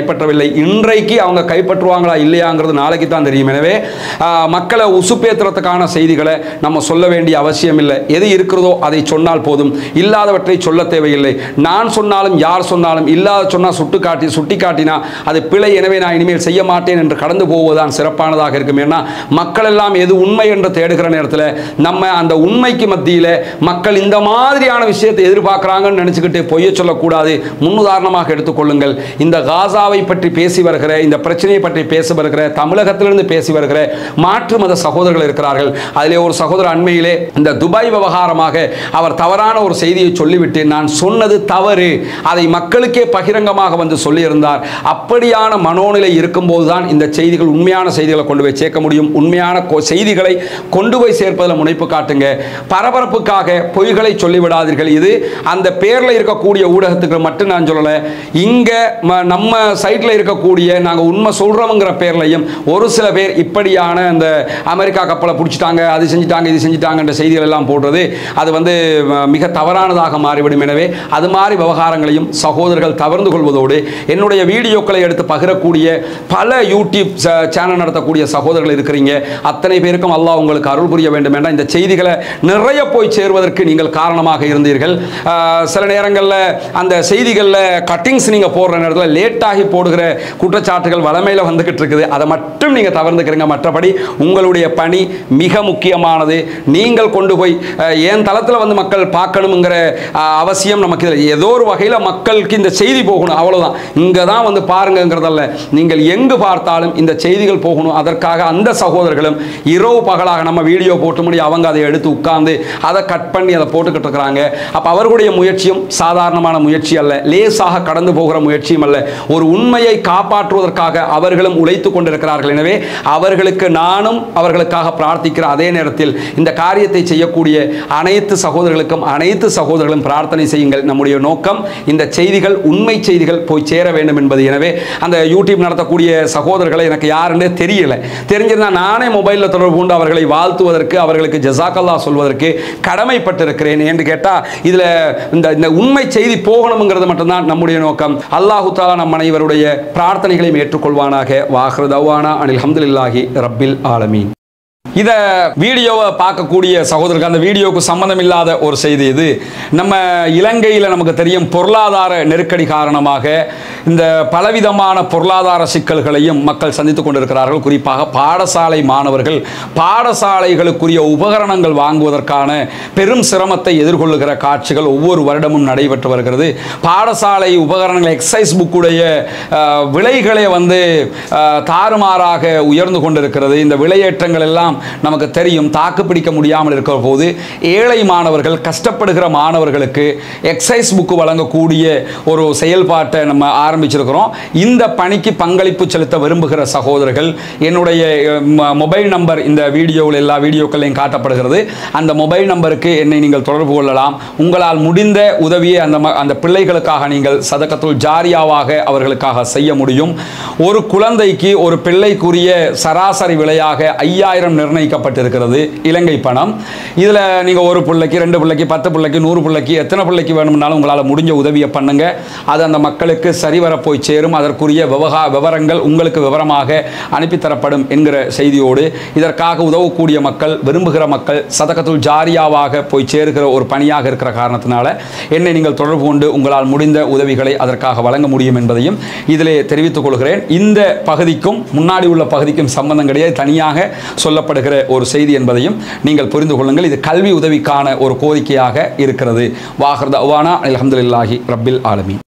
கைப்பற்றவில்லை இன்றைக்கு அவங்க கைப்பற்றுவாங்களா இல்லையாங்கிறது நாளைக்கு தான் தெரியும் எனவே ஆஹ், மக்களை உசுப்பேத்துறதுக்கான செய்திகளை நம்ம சொல்ல வேண்டிய அவசியம் இல்லை எது இருக்கிறதோ அதை சொன்னால் போதும் இல்லாதவற்றை சொல்ல தேவையில்லை நான் சொன்னாலும் யார் சொன்னாலும் இல்லாத சொன்னால் சுட்டு காட்டி சுட்டி காட்டினா அது பிழை எனவே நான் இனிமேல் செய்ய மாட்டேன் என்று கடந்து போவதுதான் சிறப்பானதாக இருக்கும் ஏன்னா மக்கள் எல்லாம் எது உண்மை என்று தேடுகிற நேரத்தில் நம்ம அந்த உண்மைக்கு மத்தியில் மக்கள் இந்த மாதிரியான விஷயத்தை எதிர்பார்க்குறாங்கன்னு நினச்சிக்கிட்டு பொய்ய சொல்லக்கூடாது முன்னுதாரணமாக எடுத்துக்கொள்ளுங்கள் இந்த காசாவை பற்றி பேசி வருகிற இந்த பிரச்சனையை பற்றி பேசி வருகிற தமிழகத்திலிருந்து பேசி வருகிற மாற்று மத சகோதரர்கள் இருக்கிறார்கள் அதிலே ஒரு சகோதரர் அண்மையிலே இந்த துபாய் விவகாரமாக அவர் தவறான ஒரு செய்தியை சொல்லிவிட்டு நான் சொன்னது தவறு அதை மக்களுக்கே பகிரங்கமாக வந்து சொல்லியிருந்தார் அப்படியான மனோநிலை இருக்கும்போது தான் இந்த செய்திகள் உண்மையான செய்திகளை கொண்டு போய் சேர்க்க முடியும் உண்மையான கொ- செய்திகளை கொண்டு போய் சேர்ப்பதில் முனைப்பு காட்டுங்க பரபரப்புக்காக பொய்களை சொல்லிவிடாதீர்கள் இது அந்த பேரில் இருக்கக்கூடிய ஊடகத்துக்கு மட்டும் நான் சொல்லலை இங்கே நம்ம சைட்டில் இருக்கக்கூடிய நாங்கள் உண்மை சொல்கிறோங்கிற பேர்லையும் ஒரு சில பேர் இப்படியான இந்த அமெரிக்கா கப்பலை பிடிச்சிட்டாங்க அது செஞ்சுட்டாங்க இது செஞ்சுட்டாங்கன்ற செய்திகள் எல்லாம் போடுறது அது வந்து ம, மிக தவறானதாக மாறிவிடும் எனவே அது மாதிரி விவகாரங்களையும் சகோதரர்கள் தவிர்ந்து கொள்வதோடு என்னுடைய வீடியோக்களை எடுத்து பகிரக்கூடிய பல யூடியூப் ச- சேனல் நடத்தக்கூடிய சகோதரர்கள் இருக்கிறீங்க அத்தனை பேருக்கும் அல்லாஹ் உங்களுக்கு அருள் புரிய வேண்டும் என்ற இந்த செய்திகளை நிறைய போய் சேருவதற்கு நீங்கள் காரணமாக இருந்தீர்கள் ஆஹ், சில நேரங்களில் அந்த செய்திகளில் கட்டிங்ஸ் நீங்கள் போடுற நேரத்தில் லேட்டாகி போடுகிற குற்றச்சாட்டுகள் வளமையில் வந்துகிட்டு இருக்குது அதை மட்டும் நீங்கள் தவிர்த்துக்கிறீங்க மற்றபடி உங்களுடைய பணி மிக முக்கியமானது நீங்கள் கொண்டு போய் அஹ், என் தளத்தில் வந்து மக்கள் பார்க்கணுங்கிற அஹ், அவசியம் நமக்கு இல்லை ஏதோ ஒரு வகையில் மக்களுக்கு இந்த செய்தி போகணும் அவ்வளவுதான் இங்கே தான் வந்து பாருங்கங்கிறதல்ல நீங்கள் எங்கு பார்த்தாலும் இந்த செய்திகள் போகணும் அதற்காக அந்த சகோதரர்களும் இரவு பகலாக நம்ம வீடியோ போட்டு முடியும் அவங்க அதை எடுத்து உட்கார்ந்து அதை கட் பண்ணி அதை போட்டுக்கிட்டு இருக்கிறாங்க அப்போ அவர்களுடைய முயற்சியும் சாதாரணமான முயற்சி அல்ல லேசாக கடந்து போகிற முயற்சியும் அல்ல ஒரு உண்மையை காப்பாற்றுவதற்காக அவர்களும் உழைத்து கொண்டிருக்கிறார்கள் எனவே அவர்களுக்கு நானும் அவர்களுக்காக பிரார்த்திக்கிற அதே நேரத்தில் இந்த காரியத்தை செய்யக்கூடிய அனைத்து சகோதரர்களுக்கும் அனைத்து சகோதரர்களும் பிரார்த்தனை செய்யுங்கள் நம்முடைய நோக்கம் இந்த செய்திகள் உண்மை செய்திகள் போய் சேர வேண்டும் என்பது எனவே அந்த யூடியூப் நடத்தக்கூடிய சகோதரர்களை எனக்கு யாருன்னே தெரியல தெரிஞ்சிருந்தா நானே மொபைலில் தொடர்பு கொண்டு அவர்களை வாழ்த்துவதற்கு அவர்களுக்கு ஜசாக்கல்லா சொல்வதற்கு கடமைப்பட்டிருக்கிறேன் என்று கேட்டால் இதில் இந்த இந்த உண்மை செய்தி போகணுங்கிறது மட்டும்தான் நம்முடைய நோக்கம் அல்லாஹு தாலா நம் அனைவருடைய பிரார்த்தனைகளையும் ஏற்றுக்கொள்வானாக வாஹ்ரு தவானா அனில் ஹம்துலில்லாஹி ரப்பில் ஆலமீன் இதை வீடியோவை பார்க்கக்கூடிய சகோதரருக்கு அந்த வீடியோவுக்கு சம்மந்தம் இல்லாத ஒரு செய்தி இது நம்ம இலங்கையில் நமக்கு தெரியும் பொருளாதார நெருக்கடி காரணமாக இந்த பலவிதமான பொருளாதார சிக்கல்களையும் மக்கள் சந்தித்துக் கொண்டிருக்கிறார்கள் குறிப்பாக பாடசாலை மாணவர்கள் பாடசாலைகளுக்குரிய உபகரணங்கள் வாங்குவதற்கான பெரும் சிரமத்தை எதிர்கொள்ளுகிற காட்சிகள் ஒவ்வொரு வருடமும் நடைபெற்று வருகிறது பாடசாலை உபகரணங்கள் எக்ஸைஸ் புக்குடைய அஹ், விலைகளே வந்து அஹ், தாறுமாறாக உயர்ந்து கொண்டிருக்கிறது இந்த விலையேற்றங்கள் எல்லாம் நமக்கு தெரியும் தாக்கு பிடிக்க முடியாமல் இருக்கிற போது ஏழை மாணவர்கள் கஷ்டப்படுகிற மாணவர்களுக்கு எக்ஸைஸ் புக்கு வழங்கக்கூடிய ஒரு செயல்பாட்டை நம்ம ஆரம்பிச்சிருக்கிறோம் இந்த பணிக்கு பங்களிப்பு செலுத்த விரும்புகிற சகோதரர்கள் என்னுடைய அஹ், ம- மொபைல் நம்பர் இந்த வீடியோவில் எல்லா வீடியோக்களையும் காட்டப்படுகிறது அந்த மொபைல் நம்பருக்கு என்னை நீங்கள் தொடர்பு கொள்ளலாம் உங்களால் முடிந்த உதவியை அந்த ம- அந்த பிள்ளைகளுக்காக நீங்கள் சதக்கத்துல் ஜாரியாவாக அவர்களுக்காக செய்ய முடியும் ஒரு குழந்தைக்கு ஒரு பிள்ளைக்குரிய சராசரி விலையாக ஐயாயிரம் நிர்ணயிக்கப்பட்டிருக்கிறது இலங்கை பணம் இதில் நீங்கள் ஒரு பிள்ளைக்கு ரெண்டு பிள்ளைக்கு பத்து பிள்ளைக்கு நூறு பிள்ளைக்கு எத்தனை பிள்ளைக்கு வேணும்னாலும் உங்களால் முடிஞ்ச உதவியை பண்ணுங்க அது அந்த மக்களுக்கு சரிவர போய் சேரும் அதற்குரிய விவகா விவரங்கள் உங்களுக்கு விவரமாக அனுப்பித்தரப்படும் என்கிற செய்தியோடு இதற்காக உதவக்கூடிய மக்கள் விரும்புகிற மக்கள் சதகத்துல் ஜாரியாவாக போய் சேருகிற ஒரு பணியாக இருக்கிற காரணத்தினால என்னை நீங்கள் தொடர்பு கொண்டு உங்களால் முடிந்த உதவிகளை அதற்காக வழங்க முடியும் என்பதையும் இதிலே தெரிவித்துக் கொள்கிறேன் இந்த பகுதிக்கும் முன்னாடி உள்ள பகுதிக்கும் சம்பந்தம் கிடையாது தனியாக சொல்லப்படுகிற ஒரு செய்தி என்பதையும் நீங்கள் புரிந்து கொள்ளுங்கள் இது கல்வி உதவிக்கான ஒரு கோரிக்கையாக இருக்கிறது வாஹர் தவானா அல்ஹம்துலில்லாஹி ரப்பில் ஆலமீன்